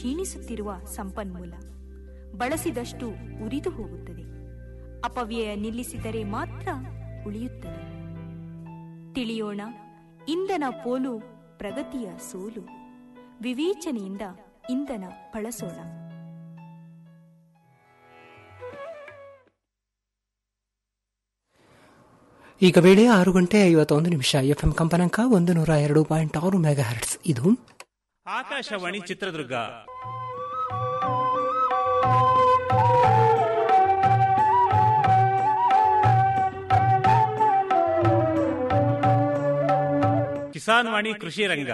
ಕ್ಷೀಣಿಸುತ್ತಿರುವ ಸಂಪನ್ಮೂಲ ಬಳಸಿದಷ್ಟು ಉರಿದು ಹೋಗುತ್ತದೆ ಅಪವ್ಯಯ ನಿಲ್ಲಿಸಿದರೆ ಮಾತ್ರ ಉಳಿಯುತ್ತದೆ ತಿಳಿಯೋಣ ಇಂಧನ ಪೋಲು ಪ್ರಗತಿಯ ಸೋಲು ವಿವೇಚನೆಯಿಂದ ಇಂಧನ ಬಳಸೋಣ ಈಗ ವೇಳೆ ಆರು ಗಂಟೆ ಐವತ್ತೊಂದು ನಿಮಿಷ ಎಫ್ಎಂ ಕಂಪನಾಂಕ ಒಂದು ನೂರ ಎರಡು ಪಾಯಿಂಟ್ ಆರು ಮೆಗಾ ಹರ್ಟ್ಸ್ ಇದು ಆಕಾಶವಾಣಿ ಚಿತ್ರದುರ್ಗ ಕಿಸಾನ್ ವಾಣಿ ಕೃಷಿ ರಂಗ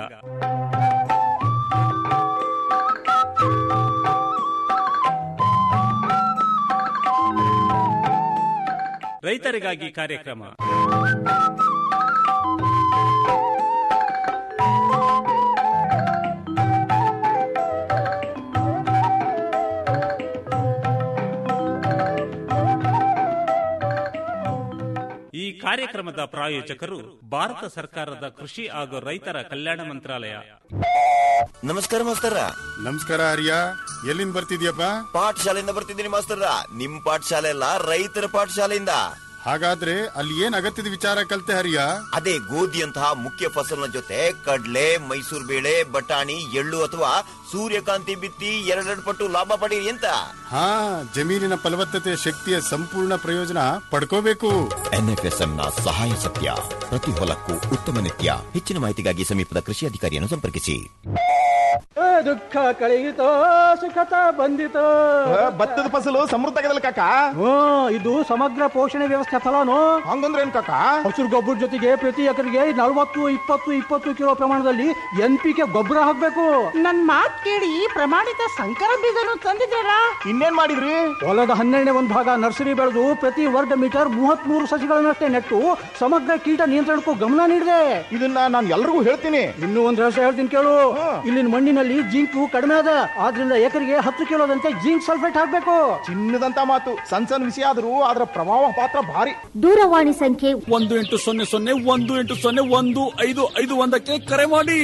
ರೈತರಿಗಾಗಿ ಕಾರ್ಯಕ್ರಮ ಈ ಕಾರ್ಯಕ್ರಮದ ಪ್ರಾಯೋಜಕರು ಭಾರತ ಸರ್ಕಾರದ ಕೃಷಿ ಹಾಗೂ ರೈತರ ಕಲ್ಯಾಣ ಮಂತ್ರಾಲಯ ನಮಸ್ಕಾರ ಮಾಸ್ತರ ನಮಸ್ಕಾರ ಹರಿಯ ಎಲ್ಲಿಂದ ಬರ್ತಿದ್ಯಪ್ಪ ಪಾಠಶಾಲೆಯಿಂದ ಬರ್ತಿದ್ದೀನಿ ಮಾಸ್ತರ ನಿಮ್ ಪಾಠಶಾಲೆ ಅಲ್ಲ ರೈತರ ಪಾಠಶಾಲೆಯಿಂದ ಹಾಗಾದ್ರೆ ಅಲ್ಲಿ ಏನ್ ಅಗತ್ಯದ ವಿಚಾರ ಕಲ್ತೆ ಹರಿಯ ಅದೇ ಗೋಧಿಯಂತಹ ಮುಖ್ಯ ಫಸಲಿನ ಜೊತೆ ಕಡ್ಲೆ ಮೈಸೂರು ಬೇಳೆ ಬಟಾಣಿ ಎಳ್ಳು ಅಥವಾ ಸೂರ್ಯಕಾಂತಿ ಬಿತ್ತಿ ಎರಡೆರಡು ಪಟ್ಟು ಲಾಭ ಪಡೀರಿ ಅಂತ ಹಾ ಜಮೀನಿನ ಫಲವತ್ತತೆ ಶಕ್ತಿಯ ಸಂಪೂರ್ಣ ಪ್ರಯೋಜನ ಪಡ್ಕೋಬೇಕು ಎನ್ಎಫ್ಎಸ್ಎಂ ನ ಸಹಾಯ ಸತ್ಯ ಪ್ರತಿ ಹೊಲಕ್ಕೂ ಉತ್ತಮ ನಿತ್ಯ ಹೆಚ್ಚಿನ ಮಾಹಿತಿಗಾಗಿ ಸಮೀಪದ ಕೃಷಿ ಅಧಿಕಾರಿಯನ್ನು ಸಂಪರ್ಕಿಸಿ ದುಃಖ ಕಳೆಯಿತೋ ಸುಖತ ಬಂದಿತೋ ಭತ್ತದ ಫಸಲು ಸಮೃದ್ಧ ಆಗದಲ್ಲ ಕಾಕ ಹ್ಮ್ ಇದು ಸಮಗ್ರ ಪೋಷಣೆ ವ್ಯವಸ್ಥೆ ಫಲನು ಹಂಗಂದ್ರೆ ಏನ್ ಕಾಕ ಹಸಿರು ಗೊಬ್ಬರ ಜೊತೆಗೆ ಪ್ರತಿ ಎಕರೆಗೆ ನಲವತ್ತು ಇಪ್ಪತ್ತು ಇಪ್ಪತ್ತು ಕಿಲೋ ಪ್ರಮಾಣದಲ್ಲಿ ಎನ್ ಪಿ ಕೆ ಗೊಬ್ಬರ ಹಾಕ್ಬೇಕು ನನ್ ಮಾತ್ ಕೇಳಿ ಪ್ರಮಾಣಿತ ಸಂಕರ ಬೀಜನು ತಂದಿದ್ದಾರಾ ಇನ್ನೇನ್ ಮಾಡಿದ್ರಿ ಹೊಲದ ಹನ್ನೆರಡನೇ ಒಂದು ಭಾಗ ನರ್ಸರಿ ಬೆಳೆದು ಪ್ರತಿ ವರ್ಗ ಮೀಟರ್ ಮೂವತ್ತ್ ಮೂರು ಸಸಿಗಳನ್ನಷ್ಟೇ ನೆಟ್ಟು ಸಮಗ್ರ ಕೀಟ ನಿಯಂತ್ರಣಕ್ಕೂ ಗಮನ ನೀಡಿದೆ ಇದನ್ನ ನಾನು ಎಲ್ರಿಗೂ ಹೇಳ್ತೀನಿ ಇನ್ನೂ ಒಂದು ರಹಸ್ಯ ಹೇಳ್ತೀನಿ ಕೇಳು ಇಲ್ಲಿನ ಮಣ್ಣಿನಲ್ಲಿ ಜಿಂಕು ಕಡಿಮೆ ಅದ ಆದ್ರಿಂದ ಎಕರೆಗೆ ಹತ್ತು ಕಿಲೋದಂತೆ ಜಿಂಕ್ ಸಲ್ಫೇಟ್ ಹಾಕ್ಬೇಕು ಚಿನ್ನದಂತ ಮಾತು ಸಣ್ಣ ಸಣ್ಣ ವಿಷಯ ಆದ್ರೂ ಅದರ ಪ್ರಭಾವ ಪಾತ್ರ ಭಾರಿ ದೂರವಾಣಿ ಸಂಖ್ಯೆ ಒಂದು ಎಂಟು ಸೊನ್ನೆ ಸೊನ್ನೆ ಒಂದು ಎಂಟು ಸೊನ್ನೆ ಒಂದು ಐದು ಐದು ಒಂದಕ್ಕೆ ಕರೆ ಮಾಡಿ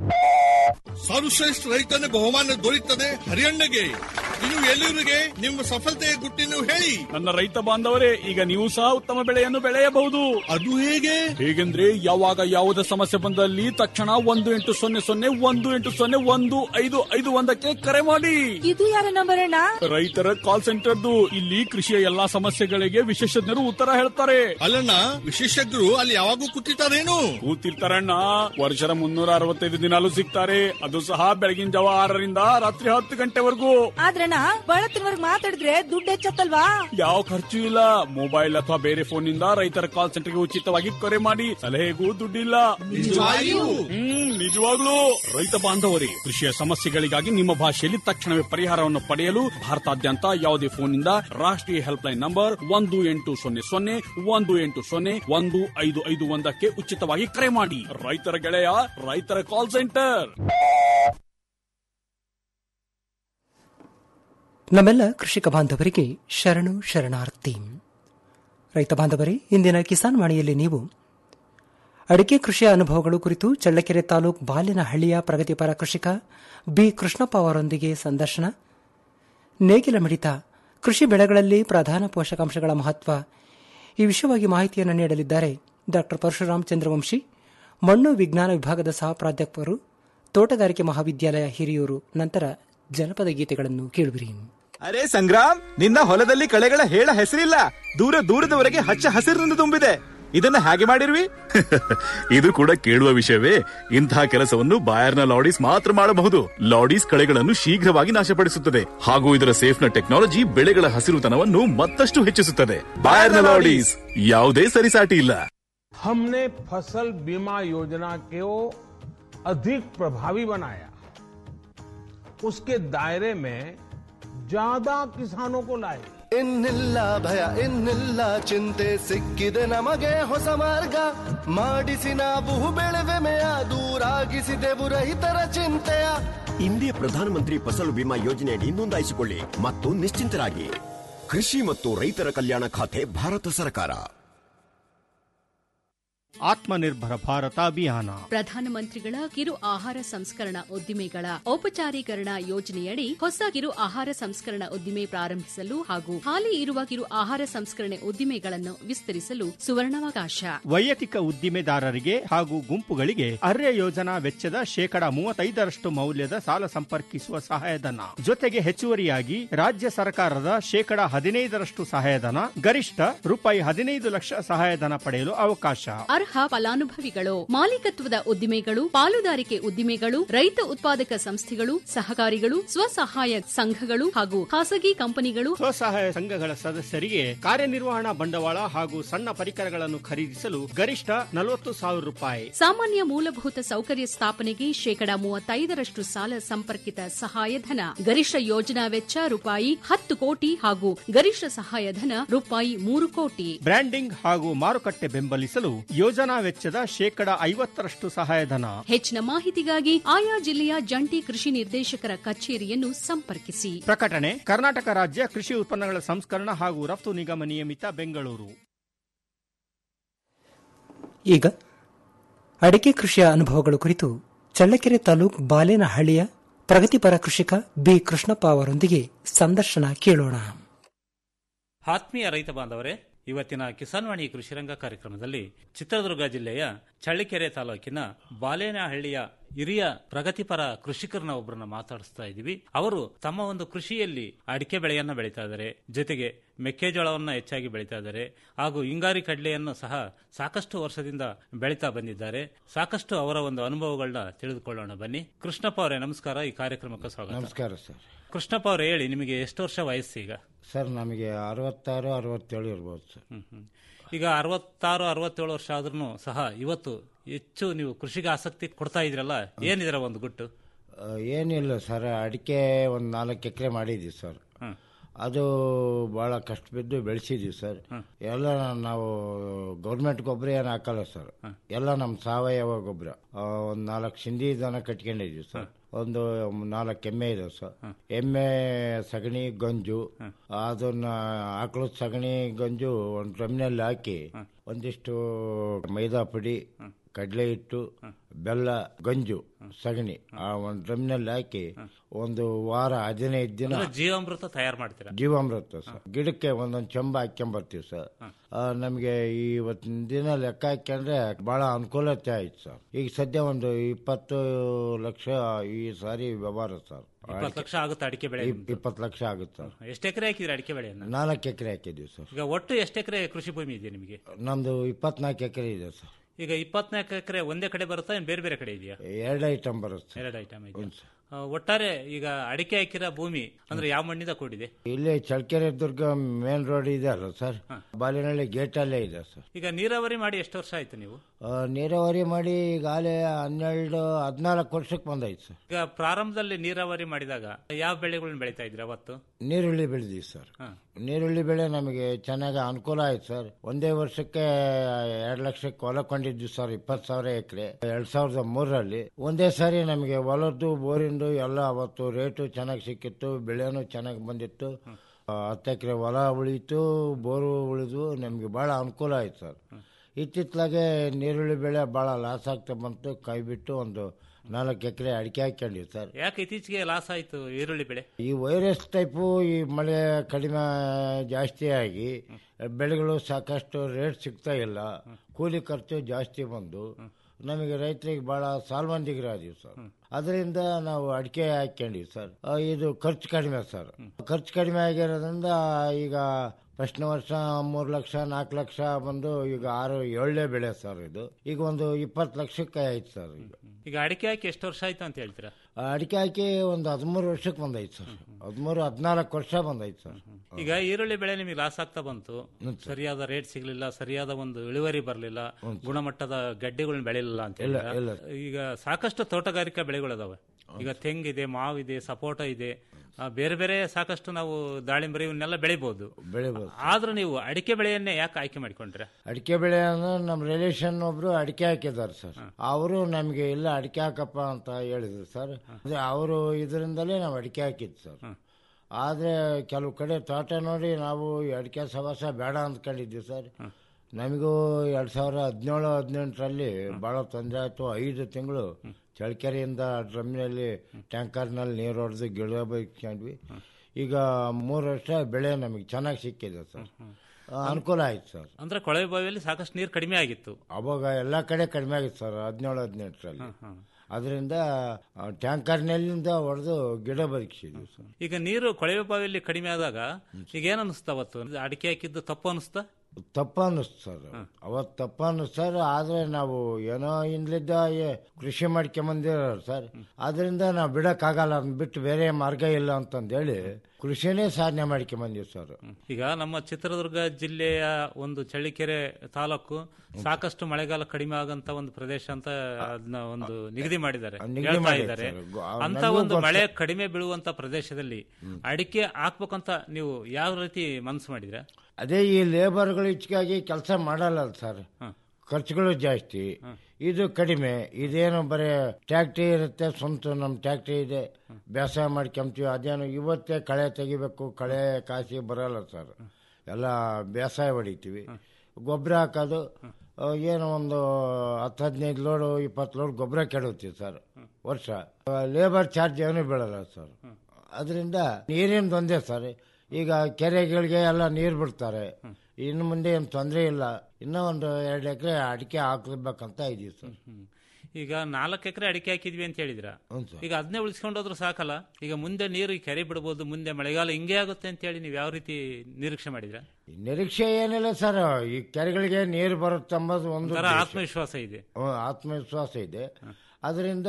ಸರ್ವಶ್ರೇಷ್ಠ ರೈತನ ಬಹುಮಾನ ದೊರೆಯುತ್ತದೆ ಹರಿಯಣ್ಣಗೆ ಇನ್ನು ಎಲ್ಲಿವರಿಗೆ ನಿಮ್ಮ ಸಫಲತೆಯ ಗುಟ್ಟಿನ ಹೇಳಿ ನನ್ನ ರೈತ ಬಾಂಧವರೇ ಈಗ ನೀವು ಸಹ ಉತ್ತಮ ಬೆಳೆಯನ್ನು ಬೆಳೆಯಬಹುದು ಅದು ಹೇಗೆ ಹೇಗೆಂದ್ರೆ ಯಾವಾಗ ಯಾವುದೇ ಸಮಸ್ಯೆ ಬಂದಲ್ಲಿ ತಕ್ಷಣ ಒಂದು ಎಂಟು ಸೊನ್ನೆ ಸೊನ್ನೆ ಒಂದು ಎಂಟು ಸೊನ್ನೆ ಒಂದು ಐದು ಐದು ಒಂದಕ್ಕೆ ಕರೆ ಮಾಡಿ ಇದು ಯಾರ ನಂಬರ್ ಅಣ್ಣ ರೈತರ ಕಾಲ್ ಸೆಂಟರ್ದು ಇಲ್ಲಿ ಕೃಷಿಯ ಎಲ್ಲಾ ಸಮಸ್ಯೆಗಳಿಗೆ ವಿಶೇಷಜ್ಞರು ಉತ್ತರ ಹೇಳ್ತಾರೆ ಅಲ್ಲಣ್ಣ ವಿಶೇಷಜ್ಞರು ಅಲ್ಲಿ ಯಾವಾಗೂ ಕೂತಿರ್ತಾರೇನು ಕೂತಿರ್ತಾರಣ್ಣ ವರ್ಷದ ಮುನ್ನೂರ ಅರವತ್ತೈದು ದಿನಾಲು ಸಿಗ್ತಾರೆ ಅದು ಸಹ ಬೆಳಗಿನ ಜಾವ ಆರರಿಂದ ರಾತ್ರಿ ಹತ್ತು ಗಂಟೆವರೆಗೂ ಆದ್ರಣ್ಣ ಬಳತ್ತಿನವರ್ಗ್ ಮಾತಾಡಿದ್ರೆ ದುಡ್ಡು ಹೆಚ್ಚತ್ತಲ್ವಾ ಯಾವ ಖರ್ಚು ಇಲ್ಲ ಮೊಬೈಲ್ ಅಥವಾ ಬೇರೆ ಫೋನ್ ನಿಂದ ರೈತರ ಕಾಲ್ ಸೆಂಟರ್ಗೆ ಉಚಿತವಾಗಿ ಕರೆ ಮಾಡಿ ಸಲಹೆಗೂ ದುಡ್ಡಿಲ್ಲ ನಿಜವಾಗಿಯೂ? ಹ್ಮ್ ನಿಜವಾಗ್ಲೂ ರೈತ ಬಾಂಧವರೇ ಕೃಷಿಯ ಸಮಸ್ಯೆಗಳಿಗಾಗಿ ನಿಮ್ಮ ಭಾಷೆಯಲ್ಲಿ ತಕ್ಷಣವೇ ಪರಿಹಾರವನ್ನು ಪಡೆಯಲು ಭಾರತಾದ್ಯಂತ ಯಾವುದೇ ಫೋನ್ನಿಂದ ರಾಷ್ಟ್ರೀಯ ಹೆಲ್ಪ್ ಲೈನ್ ನಂಬರ್ ಒಂದು ಎಂಟು ಸೊನ್ನೆ ಸೊನ್ನೆ ಒಂದು ಎಂಟು ಸೊನ್ನೆ ಒಂದು ಐದು ಐದು ಒಂದಕ್ಕೆ ಉಚಿತವಾಗಿ ಕರೆ ಮಾಡಿ ರೈತರ ಗೆಳೆಯ ರೈತರ ಕಾಲ್ ಸೆಂಟರ್ ನಮ್ಮೆಲ್ಲ ಕೃಷಿಕ ಬಾಂಧವರಿಗೆ ಶರಣು ಶರಣಾರ್ಥಿ ರೈತ ಬಾಂಧವರೇ ಇಂದಿನ ಕಿಸಾನ್ ವಾಣಿಯಲ್ಲಿ ನೀವು ಅಡಿಕೆ ಕೃಷಿಯ ಅನುಭವಗಳು ಕುರಿತು ಚಳ್ಳಕೆರೆ ತಾಲೂಕ್ ಬಾಲಿನಹಳ್ಳಿಯ ಪ್ರಗತಿಪರ ಕೃಷಿಕ ಬಿ ಕೃಷ್ಣಪ್ಪ ಅವರೊಂದಿಗೆ ಸಂದರ್ಶನ ನೇಗಿಲ ಮಿಡಿತ ಕೃಷಿ ಬೆಳೆಗಳಲ್ಲಿ ಪ್ರಧಾನ ಪೋಷಕಾಂಶಗಳ ಮಹತ್ವ ಈ ವಿಷಯವಾಗಿ ಮಾಹಿತಿಯನ್ನು ನೀಡಲಿದ್ದಾರೆ ಡಾ ಪರಶುರಾಮ್ ಚಂದ್ರವಂಶಿ ಮಣ್ಣು ವಿಜ್ಞಾನ ವಿಭಾಗದ ಸಹ ಪ್ರಾಧ್ಯಾಪಕರು ತೋಟಗಾರಿಕೆ ಮಹಾವಿದ್ಯಾಲಯ ಹಿರಿಯೂರು ನಂತರ ಜನಪದ ಗೀತೆಗಳನ್ನು ಕೇಳುವಿರಿ ಅರೆ ಸಂಗ್ರಾಮ್ ನಿನ್ನ ಹೊಲದಲ್ಲಿ ಕಳೆಗಳ ಹೇಳ ಹೆಸರಿಲ್ಲ ದೂರ ದೂರದವರೆಗೆ ಹಚ್ಚ ಹಸಿರಿನಿಂದ ತುಂಬಿದೆ ಇದನ್ನ ಹೇಗೆ ಮಾಡಿರ್ವಿ ಇದು ಕೂಡ ಕೇಳುವ ವಿಷಯವೇ ಇಂತಹ ಕೆಲಸವನ್ನು ಬಾಯರ್ನ ಲಾಡೀಸ್ ಮಾತ್ರ ಮಾಡಬಹುದು ಲಾಡೀಸ್ ಕಳೆಗಳನ್ನು ಶೀಘ್ರವಾಗಿ ನಾಶಪಡಿಸುತ್ತದೆ ಹಾಗೂ ಇದರ ಸೇಫ್ನ ಟೆಕ್ನಾಲಜಿ ಬೆಳೆಗಳ ಹಸಿರುತನವನ್ನು ಮತ್ತಷ್ಟು ಹೆಚ್ಚಿಸುತ್ತದೆ ಬಾಯರ್ನ ಲಾಡೀಸ್ ಯಾವುದೇ ಸರಿಸಾಟಿ ಇಲ್ಲ हमने फसल बीमा योजना को अधिक प्रभावी बनाया उसके दायरे में ज्यादा किसानों को लाए ಇನ್ನಿಲ್ಲ ಭಯ ಇನ್ನಿಲ್ಲ ಚಿಂತೆ ಸಿಕ್ಕಿದೆ ನಮಗೆ ಹೊಸ ಮಾರ್ಗ ಮಾಡಿಸಿ ನಾವು ಬೆಳೆವೆಮೆಯ ದೂರಾಗಿಸಿದೆವು ರೈತರ ಚಿಂತೆಯ ಇಂದೇ ಪ್ರಧಾನಮಂತ್ರಿ ಫಸಲು ಬಿಮಾ ಯೋಜನೆಯಡಿ ನೋಂದಾಯಿಸಿಕೊಳ್ಳಿ ಮತ್ತು ನಿಶ್ಚಿಂತರಾಗಿ ಕೃಷಿ ಮತ್ತು ರೈತರ ಕಲ್ಯಾಣ ಖಾತೆ ಭಾರತ ಸರ್ಕಾರ ಆತ್ಮನಿರ್ಭರ ಭಾರತ ಅಭಿಯಾನ ಪ್ರಧಾನಮಂತ್ರಿಗಳ ಕಿರು ಆಹಾರ ಸಂಸ್ಕರಣಾ ಉದ್ದಿಮೆಗಳ ಔಪಚಾರೀಕರಣ ಯೋಜನೆಯಡಿ ಹೊಸ ಕಿರು ಆಹಾರ ಸಂಸ್ಕರಣಾ ಉದ್ದಿಮೆ ಪ್ರಾರಂಭಿಸಲು ಹಾಗೂ ಹಾಲಿ ಇರುವ ಕಿರು ಆಹಾರ ಸಂಸ್ಕರಣೆ ಉದ್ದಿಮೆಗಳನ್ನು ವಿಸ್ತರಿಸಲು ಸುವರ್ಣಾವಕಾಶ ವೈಯಕ್ತಿಕ ಉದ್ದಿಮೆದಾರರಿಗೆ ಹಾಗೂ ಗುಂಪುಗಳಿಗೆ ಅರ್ಯ ಯೋಜನಾ ವೆಚ್ಚದ ಶೇಕಡ ಮೂವತ್ತೈದರಷ್ಟು ಮೌಲ್ಯದ ಸಾಲ ಸಂಪರ್ಕಿಸುವ ಸಹಾಯಧನ ಜೊತೆಗೆ ಹೆಚ್ಚುವರಿಯಾಗಿ ರಾಜ್ಯ ಸರ್ಕಾರದ ಶೇಕಡ ಹದಿನೈದರಷ್ಟು ಸಹಾಯಧನ ಗರಿಷ್ಠ ರೂಪಾಯಿ ಹದಿನೈದು ಲಕ್ಷ ಸಹಾಯಧನ ಪಡೆಯಲು ಅವಕಾಶ ಅರ್ಹ ಫಲಾನುಭವಿಗಳು ಮಾಲೀಕತ್ವದ ಉದ್ದಿಮೆಗಳು ಪಾಲುದಾರಿಕೆ ಉದ್ದಿಮೆಗಳು ರೈತ ಉತ್ಪಾದಕ ಸಂಸ್ಥೆಗಳು ಸಹಕಾರಿಗಳು ಸ್ವಸಹಾಯ ಸಂಘಗಳು ಹಾಗೂ ಖಾಸಗಿ ಕಂಪನಿಗಳು ಸ್ವಸಹಾಯ ಸಂಘಗಳ ಸದಸ್ಯರಿಗೆ ಕಾರ್ಯನಿರ್ವಹಣಾ ಬಂಡವಾಳ ಹಾಗೂ ಸಣ್ಣ ಪರಿಕರಗಳನ್ನು ಖರೀದಿಸಲು ಗರಿಷ್ಠ ನಲವತ್ತು ಸಾವಿರ ರೂಪಾಯಿ ಸಾಮಾನ್ಯ ಮೂಲಭೂತ ಸೌಕರ್ಯ ಸ್ಥಾಪನೆಗೆ ಶೇಕಡ ಮೂವತ್ತೈದರಷ್ಟು ಸಾಲ ಸಂಪರ್ಕಿತ ಸಹಾಯಧನ ಗರಿಷ್ಠ ಯೋಜನಾ ವೆಚ್ಚ ರೂಪಾಯಿ ಹತ್ತು ಕೋಟಿ ಹಾಗೂ ಗರಿಷ್ಠ ಸಹಾಯಧನ ರೂಪಾಯಿ ಮೂರು ಕೋಟಿ ಬ್ರ್ಯಾಂಡಿಂಗ್ ಹಾಗೂ ಮಾರುಕಟ್ಟೆ ಬೆಂಬಲಿಸಲು ಯೋಜನಾ ವೆಚ್ಚದ ಶೇಕಡ ಐವತ್ತರಷ್ಟು ಸಹಾಯಧನ ಹೆಚ್ಚಿನ ಮಾಹಿತಿಗಾಗಿ ಆಯಾ ಜಿಲ್ಲೆಯ ಜಂಟಿ ಕೃಷಿ ನಿರ್ದೇಶಕರ ಕಚೇರಿಯನ್ನು ಸಂಪರ್ಕಿಸಿ ಪ್ರಕಟಣೆ ಕರ್ನಾಟಕ ರಾಜ್ಯ ಕೃಷಿ ಉತ್ಪನ್ನಗಳ ಸಂಸ್ಕರಣ ಹಾಗೂ ರಫ್ತು ನಿಗಮ ನಿಯಮಿತ ಬೆಂಗಳೂರು ಈಗ ಅಡಿಕೆ ಕೃಷಿಯ ಅನುಭವಗಳ ಕುರಿತು ಚಳ್ಳಕೆರೆ ತಾಲೂಕು ಬಾಲೇನಹಳ್ಳಿಯ ಪ್ರಗತಿಪರ ಕೃಷಿಕ ಬಿ ಕೃಷ್ಣಪ್ಪ ಅವರೊಂದಿಗೆ ಸಂದರ್ಶನ ಕೇಳೋಣ ಆತ್ಮೀಯ ರೈತ ಬಾಂಧವರೇ ಇವತ್ತಿನ ಕಿಸಾನ್ವಾಣಿ ಕೃಷಿರಂಗ ಕಾರ್ಯಕ್ರಮದಲ್ಲಿ ಚಿತ್ರದುರ್ಗ ಜಿಲ್ಲೆಯ ಚಳ್ಳಿಕೆರೆ ತಾಲೂಕಿನ ಬಾಲೇನಹಳ್ಳಿಯ ಹಿರಿಯ ಪ್ರಗತಿಪರ ಕೃಷಿಕರನ್ನ ಒಬ್ಬರನ್ನ ಮಾತಾಡಿಸ್ತಾ ಇದ್ದೀವಿ ಅವರು ತಮ್ಮ ಒಂದು ಕೃಷಿಯಲ್ಲಿ ಅಡಿಕೆ ಬೆಳೆಯನ್ನ ಬೆಳೀತಾ ಇದ್ದಾರೆ ಜೊತೆಗೆ ಮೆಕ್ಕೆಜೋಳವನ್ನ ಹೆಚ್ಚಾಗಿ ಬೆಳೀತಾ ಇದ್ದಾರೆ ಹಾಗೂ ಹಿಂಗಾರಿ ಕಡಲೆಯನ್ನು ಸಹ ಸಾಕಷ್ಟು ವರ್ಷದಿಂದ ಬೆಳೀತಾ ಬಂದಿದ್ದಾರೆ ಸಾಕಷ್ಟು ಅವರ ಒಂದು ಅನುಭವಗಳನ್ನ ತಿಳಿದುಕೊಳ್ಳೋಣ ಬನ್ನಿ ಕೃಷ್ಣಪ್ಪ ಅವರೇ ನಮಸ್ಕಾರ ಈ ಕಾರ್ಯಕ್ರಮಕ್ಕೆ ಸ್ವಾಗತ ನಮಸ್ಕಾರ ಸರ್ ಕೃಷ್ಣಪ್ಪ ಅವರೇ ಹೇಳಿ ನಿಮಗೆ ಎಷ್ಟು ವರ್ಷ ವಯಸ್ಸು ಈಗ ಸರ್ ನಮಗೆ ಅರವತ್ತಾರು ಅರವತ್ತೇಳು ಇರ್ಬೋದು ಸರ್ ಈಗ ಅರವತ್ತಾರು ಅರವತ್ತೇಳು ವರ್ಷ ಆದ್ರೂ ಸಹ ಇವತ್ತು ಹೆಚ್ಚು ನೀವು ಕೃಷಿಗೆ ಆಸಕ್ತಿ ಕೊಡ್ತಾ ಇದ್ರಲ್ಲ ಏನಿದ್ರ ಒಂದು ಗುಟ್ಟು ಆ, ಏನಿಲ್ಲ ಸರ್ ಅಡಿಕೆ ಒಂದು ನಾಲ್ಕು ಎಕರೆ ಮಾಡಿದ್ದೀವಿ ಸರ್ ಅದು ಭಾಳ ಕಷ್ಟ ಬಿದ್ದು ಬೆಳೆಸಿದ್ದೀವಿ ಸರ್ ಎಲ್ಲ ನಾವು ಗೌರ್ಮೆಂಟ್ ಗೊಬ್ಬರ ಏನು ಹಾಕಲ್ಲ ಸರ್ ಎಲ್ಲ ನಮ್ಮ ಸಾವಯವ ಗೊಬ್ಬರ ಒಂದು ನಾಲ್ಕು ಸಿಂಧಿ ದನ ಕಟ್ಕೊಂಡಿದ್ದೀವಿ ಸರ್ ಒಂದು ನಾಲ್ಕು ಎಮ್ಮೆ ಇದೆ ಸರ್ ಎಮ್ಮೆ ಸಗಣಿ ಗಂಜು ಅದನ್ನ ಆಕಳದ ಸಗಣಿ ಗಂಜು ಒಂದು ಡ್ರಮ್ನಲ್ಲಿ ಹಾಕಿ ಒಂದಿಷ್ಟು ಮೈದಾ ಪುಡಿ ಕಡಲೆ ಹಿಟ್ಟು ಬೆಲ್ಲ ಗಂಜು ಸಗಣಿ ಆ ಒಂದು ಡ್ರಮ್ನಲ್ಲಿ ಹಾಕಿ ಒಂದು ವಾರ ಹದಿನೈದು ದಿನ ಅಂದ್ರೆ ಜೀವಾಮೃತ ತಯಾರು ಮಾಡ್ತೀರಾ ಜೀವಾಮೃತ ಸರ್ ಗಿಡಕ್ಕೆ ಒಂದೊಂದು ಚೆಂಬ ಹಾಕ್ಕೊಂಬರ್ತೀವಿ ಸರ್ ಆ, ನಮಗೆ ಇವತ್ತಿನ ದಿನ ಲೆಕ್ಕ ಹಾಕ್ಯಂಡ್ರೆ ಬಹಳ ಅನುಕೂಲತೆ ಆಯ್ತು ಸರ್ ಈಗ ಸದ್ಯ ಒಂದು ಇಪ್ಪತ್ತು ಲಕ್ಷ ಈ ಸಾರಿ ವ್ಯವಹಾರ ಸರ್ ಇಪ್ಪತ್ತು ಲಕ್ಷ ಆಗುತ್ತೆ ಅಡಿಕೆ ಬೆಳೆ ನಿಮ್ದು. ಇಪ್ಪತ್ತು ಲಕ್ಷ ಆಗುತ್ತೆ ಸರ್ ಎಷ್ಟು ಎಕರೆ ಹಾಕಿದ್ರಿ ಅಡಿಕೆ ಬೆಳೆಯನ್ನ ನಾಲ್ಕು ಎಕರೆ ಹಾಕಿದ್ದೀವಿ ಸರ್ ಈಗ ಒಟ್ಟು ಎಷ್ಟು ಎಕರೆ ಕೃಷಿ ಭೂಮಿ ಇದೆ ನಿಮಗೆ ನಮ್ದು ಇಪ್ಪತ್ನಾಲ್ಕು ಎಕರೆ ಇದೆ ಸರ್ ಈಗ ಇಪ್ಪತ್ನಾಲ್ಕು ಎಕರೆ ಒಂದೇ ಕಡೆ ಬರುತ್ತಾ ಏನ್ ಬೇರೆ ಬೇರೆ ಕಡೆ ಇದೆಯಾ ಎರಡು ಐಟಮ್ ಬರುತ್ತೆ ಎರಡು ಐಟಮ್ ಇದೆ ಆ, ಒಟ್ಟಾರೆ ಈಗ ಅಡಿಕೆ ಹಾಕಿರೋ ಭೂಮಿ ಅಂದ್ರೆ ಯಾವ ಮಣ್ಣಿಂದ ಕೂಡಿದೆ ಇಲ್ಲಿ ಚಳ್ಳಕೆರೆ ದುರ್ಗ ಮೇನ್ ರೋಡ್ ಇದೆ ಅಲ್ಲ ಸರ್ ಬಾಲಿನಹಳ್ಳಿ ಗೇಟ್ ಅಲ್ಲೇ ಇದೆ ಸರ್ ಈಗ ನೀರಾವರಿ ಮಾಡಿ ಎಷ್ಟು ವರ್ಷ ಆಯ್ತು ನೀವು ಆ, ನೀರಾವರಿ ಮಾಡಿ ಈಗಾಗಲೇ ಹನ್ನೆರಡು ಹದಿನಾಲ್ಕು ವರ್ಷಕ್ಕೆ ಬಂದೈತೆ ಸರ್ ಈಗ ಪ್ರಾರಂಭದಲ್ಲಿ ನೀರಾವರಿ ಮಾಡಿದಾಗ ಯಾವ ಬೆಳೆಗಳನ್ನ ಬೆಳೀತಾ ಇದ್ರಿ ಅವತ್ತು ನೀರುಳ್ಳಿ ಬೆಳೆದೀವಿ ಸರ್ ನೀರುಳ್ಳಿ ಬೆಳೆ ನಮಗೆ ಚೆನ್ನಾಗಿ ಅನುಕೂಲ ಆಯ್ತು ಸರ್ ಒಂದೇ ವರ್ಷಕ್ಕೆ ಎರಡು ಲಕ್ಷಕ್ಕೆ ಹೊಲ ಕೊಂಡಿದ್ವಿ ಸರ್ ಇಪ್ಪತ್ತು ಸಾವಿರ ಎಕರೆ ಎರಡ್ ಸಾವಿರದ ಮೂರರಲ್ಲಿ ಒಂದೇ ಸಾರಿ ನಮಗೆ ಹೊಲದ್ದು ಬೋರಿಂದು ಎಲ್ಲ ಅವತ್ತು ರೇಟು ಚೆನ್ನಾಗಿ ಸಿಕ್ಕಿತ್ತು ಬೆಳೆನೂ ಚೆನ್ನಾಗಿ ಬಂದಿತ್ತು ಆ, ಹತ್ತು ಎಕರೆ ಹೊಲ ಉಳಿತು ಬೋರು ಉಳಿದು ನಮಗೆ ಭಾಳ ಅನುಕೂಲ ಆಯ್ತು ಸರ್ ಇತ್ತಿತ್ತಲಾಗೆ ನೀರುಳ್ಳಿ ಬೆಳೆ ಭಾಳ ಲಾಸ್ ಆಗ್ತಾ ಬಂತು ಕೈ ಬಿಟ್ಟು ಒಂದು ನಾಲ್ಕು ಎಕರೆ ಅಡಿಕೆ ಹಾಕ್ಕೊಂಡಿವಿ ಸರ್ ಯಾಕೆ ಇತ್ತೀಚೆಗೆ ಲಾಸ್ ಆಯ್ತು ಈರುಳ್ಳಿ ಬೆಳೆ ಈ ವೈರಸ್ ಟೈಪು ಈ ಮಳೆ ಕಡಿಮೆ ಜಾಸ್ತಿ ಆಗಿ ಬೆಳೆಗಳು ಸಾಕಷ್ಟು ರೇಟ್ ಸಿಗ್ತಾ ಇಲ್ಲ ಕೂಲಿ ಖರ್ಚು ಜಾಸ್ತಿ ಬಂದು ನಮಗೆ ರೈತರಿಗೆ ಬಹಳ ಸಾಲ್ವಂದಿಗರಾದೀವಿ ಸರ್ ಅದರಿಂದ ನಾವು ಅಡಿಕೆ ಹಾಕ್ಕೊಂಡಿವಿ ಸರ್ ಆ, ಇದು ಖರ್ಚು ಕಡಿಮೆ ಸರ್ ಖರ್ಚು ಕಡಿಮೆ ಆಗಿರೋದ್ರಿಂದ ಈಗ ಫಸ್ಟ್ನ ವರ್ಷ ಮೂರು ಲಕ್ಷ ನಾಲ್ಕು ಲಕ್ಷ ಬಂದು ಈಗ ಆರು ಏಳನೇ ಬೆಳೆ ಸರ್ ಇದು ಈಗ ಒಂದು ಇಪ್ಪತ್ತು ಲಕ್ಷಕ್ಕೆ ಆಯ್ತು ಸರ್ ಈಗ ಈಗ ಅಡಿಕೆ ಹಾಕಿ ಎಷ್ಟು ವರ್ಷ ಆಯ್ತು ಅಂತ ಹೇಳ್ತೀರಾ ಆ, ಅಡಿಕೆ ಹಾಕಿ ಒಂದು ಹದಿಮೂರು ವರ್ಷಕ್ಕೆ ಬಂದೈತೆ ಸರ್ ಹದಿಮೂರು ಹದಿನಾಲ್ಕು ವರ್ಷ ಬಂದೈತೆ ಸರ್ ಈಗ ಈರುಳ್ಳಿ ಬೆಳೆ ನಿಮಗೆ ಲಾಸ್ ಆಗ್ತಾ ಬಂತು ಸರಿಯಾದ ರೇಟ್ ಸಿಗ್ಲಿಲ್ಲ ಸರಿಯಾದ ಒಂದು ಇಳುವರಿ ಬರಲಿಲ್ಲ ಗುಣಮಟ್ಟದ ಗಡ್ಡೆಗಳನ್ನ ಬೆಳೆಯಲಿಲ್ಲ ಅಂತ ಇಲ್ಲ, ಹೇಳಿದ್ರೆ. ಇಲ್ಲ. ಈಗ ಸಾಕಷ್ಟು ತೋಟಗಾರಿಕಾ ಬೆಳೆಗಳಿದಾವೆ ಈಗ ತೆಂಗಿದೆ ಮಾವಿದೆ ಸಪೋಟ ಇದೆ ಆ, ಬೇರೆ ಬೇರೆ ಸಾಕಷ್ಟು ನಾವು ದಾಳಿಂಬರಿ ಇವನ್ನೆಲ್ಲ ಬೆಳಿಬಹುದು ಬೆಳಿಬೋದು ಆದ್ರೂ ನೀವು ಅಡಿಕೆ ಬೆಳೆಯನ್ನೇ ಯಾಕೆ ಆಯ್ಕೆ ಮಾಡಿಕೊಂಡ್ರೆ ಅಡಿಕೆ ಬೆಳೆಯನ್ನು ನಮ್ಮ ರಿಲೇಷನ್ ಒಬ್ರು ಅಡಿಕೆ ಹಾಕಿದ್ದಾರೆ ಸರ್ ಅವರು ನಮಗೆ ಇಲ್ಲ ಅಡಿಕೆ ಹಾಕಪ್ಪ ಅಂತ ಹೇಳಿದ್ರು ಸರ್ ಅದೇ ಅವರು ಇದರಿಂದಲೇ ನಾವು ಅಡಿಕೆ ಹಾಕಿದ್ದು ಸರ್ ಆದ್ರೆ ಕೆಲವು ಕಡೆ ತೋಟ ನೋಡಿ ನಾವು ಈ ಅಡಿಕೆ ಸವಾಸ ಬೇಡ ಅಂದ್ಕೊಂಡಿದ್ವಿ ಸರ್ ನಮಗೂ ಎರಡ್ ಸಾವಿರ ಹದಿನೇಳು ಹದಿನೆಂಟರಲ್ಲಿ ಬಹಳ ತೊಂದರೆ ಆಯ್ತು ಐದು ತಿಂಗಳು ಚಳ್ಳಕೆರೆಯಿಂದ ಡ್ರಮ್ನಲ್ಲಿ ಟ್ಯಾಂಕರ್ನಲ್ಲಿ ನೀರು ಹೊಡೆದು ಗಿಡ ಬೈಕೊಂಡ್ವಿ ಈಗ ಮೂರು ವರ್ಷ ಬೆಳೆ ನಮಗೆ ಚೆನ್ನಾಗಿ ಸಿಕ್ಕಿದೆ ಸರ್ ಆ, ಅನುಕೂಲ ಆಯ್ತು ಸರ್ ಅಂದ್ರೆ ಕೊಳವೆ ಬಾವಿಯಲ್ಲಿ ಸಾಕಷ್ಟು ನೀರು ಕಡಿಮೆ ಆಗಿತ್ತು ಅವಾಗ ಎಲ್ಲ ಕಡೆ ಕಡಿಮೆ ಆಗಿತ್ತು ಸರ್ ಹದಿನೇಳು ಹದಿನೆಂಟರಲ್ಲಿ ಅದರಿಂದ ಟ್ಯಾಂಕರ್ನಲ್ಲಿಂದ ಹೊಡೆದು ಗಿಡ ಬದುಕಿಸಿದ್ವಿ ಸರ್ ಈಗ ನೀರು ಕೊಳವೆ ಬಾವಿಯಲ್ಲಿ ಕಡಿಮೆ ಆದಾಗ ಈಗ ಏನ್ ಅನಿಸ್ತಾ ಅವತ್ತು ಅಡಿಕೆ ಹಾಕಿದ್ದು ತಪ್ಪು ಅನಿಸ್ತಾ ತಪ್ಪ ಅನ್ನಿಸ್ತು ಸರ್ ಅವತ್ತು ತಪ್ಪ ಅನ್ನಿಸ್ತು ಸರ್ ಆದ್ರೆ ನಾವು ಏನೋ ಇಂದ್ಲಿದ್ದ ಏ- ಕೃಷಿ ಮಾಡ್ಕೊಂಬಂದಿರೋ ಸರ್ ಅದರಿಂದ ನಾವು ಬಿಡಕ್ಕಾಗಲ್ಲ ಅದನ್ನ ಬಿಟ್ಟು ಬೇರೆ ಮಾರ್ಗ ಇಲ್ಲ ಅಂತಂದೇಳಿ ಕೃಷಿನೇ ಸಾಧನೆ ಮಾಡ್ಕೊಂಬಂದಿವಿ ಸರ್ ಈಗ ನಮ್ಮ ಚಿತ್ರದುರ್ಗ ಜಿಲ್ಲೆಯ ಒಂದು ಚಳ್ಳಿಕೆರೆ ತಾಲೂಕು ಸಾಕಷ್ಟು ಮಳೆಗಾಲ ಕಡಿಮೆ ಆಗಂತ ಒಂದು ಪ್ರದೇಶ ಅಂತ ಅದನ್ನ ಒಂದು ನಿಗದಿ ಮಾಡಿದ್ದಾರೆ ನಿಗದಿ ಹೇಳ್ತಾ ಮಾಡಿದ್ದಾರೆ ಇದ್ದಾರೆ ಸರ್. ಗೊ- ಅಂತ ನನಗೂ ಒಂದು ಗೊತ್ತು. ಮಳೆ ಕಡಿಮೆ ಬೀಳುವಂತ ಪ್ರದೇಶದಲ್ಲಿ ಅಡಿಕೆ ಹಾಕ್ಬೇಕಂತ ನೀವು ಯಾವ ರೀತಿ ಮನಸ್ಸು ಮಾಡಿದ್ರೆ ಅದೇ ಈ ಲೇಬರ್ಗಳು ಹೆಚ್ಚಿಗಾಗಿ ಕೆಲಸ ಮಾಡಲ್ಲ ಸರ್ ಖರ್ಚುಗಳು ಜಾಸ್ತಿ ಇದು ಕಡಿಮೆ ಇದೇನು ಬರೀ ಟ್ಯಾಕ್ಟ್ರಿ ಇರುತ್ತೆ ಸ್ವಂತ ನಮ್ಮ ಟ್ಯಾಕ್ಟ್ರಿ ಇದೆ ಬೇಸಾಯ ಮಾಡ್ಕೊಂತೀವಿ ಅದೇನು ಇವತ್ತೇ ಕಳೆ ತೆಗಿಬೇಕು ಕಳೆ ಕಾಸಿ ಬರಲ್ಲ ಸರ್ ಎಲ್ಲ ಬೇಸಾಯ ಹೊಡಿತೀವಿ ಗೊಬ್ಬರ ಹಾಕೋದು ಆ, ಏನೋ ಒಂದು ಹತ್ತು ಹದಿನೈದು ಲೋಡು ಇಪ್ಪತ್ತು ಲೋಡ್ ಗೊಬ್ಬರ ಕೆಡುತ್ತೀವಿ ಸರ್ ವರ್ಷ ಲೇಬರ್ ಚಾರ್ಜ್ ಏನೂ ಬೀಳಲ್ಲ ಸರ್ ಅದರಿಂದ ನೀರಿನ ಒಂದೇ ಸರ್ ಈಗ ಕೆರೆಗಳಿಗೆ ಎಲ್ಲ ನೀರು ಬಿಡ್ತಾರೆ ಇನ್ನು ಮುಂದೆ ಏನು ತೊಂದರೆ ಇಲ್ಲ ಇನ್ನೂ ಒಂದು ಎರಡು ಎಕರೆ ಅಡಿಕೆ ಹಾಕ್ಬೇಕಂತ ಇದೀವಿ ಸರ್ ಈಗ ನಾಲ್ಕು ಎಕರೆ ಅಡಿಕೆ ಹಾಕಿದ್ವಿ ಅಂತ ಹೇಳಿದ್ರ ಹ್ಞೂ ಸರ್ ಈಗ ಅದನ್ನೇ ಉಳಿಸ್ಕೊಂಡೋದ್ರು ಸಾಕಲ್ಲ ಈಗ ಮುಂದೆ ನೀರು ಈ ಕೆರೆ ಬಿಡ್ಬೋದು ಮುಂದೆ ಮಳೆಗಾಲ ಹಿಂಗೆ ಆಗುತ್ತೆ ಅಂತ ಹೇಳಿ ನೀವು ಯಾವ ರೀತಿ ನಿರೀಕ್ಷೆ ಮಾಡಿದ್ರ ನಿರೀಕ್ಷೆ ಏನಿಲ್ಲ ಸರ್ ಈ ಕೆರೆಗಳಿಗೆ ನೀರು ಬರುತ್ತೆ ಎಂಬುದು ಒಂದು ಒಂಥರ ಉದ್ದೇಶ. ಆತ್ಮವಿಶ್ವಾಸ ಇದೆ ಹ್ಮ್, ಆತ್ಮವಿಶ್ವಾಸ ಇದೆ ಅದರಿಂದ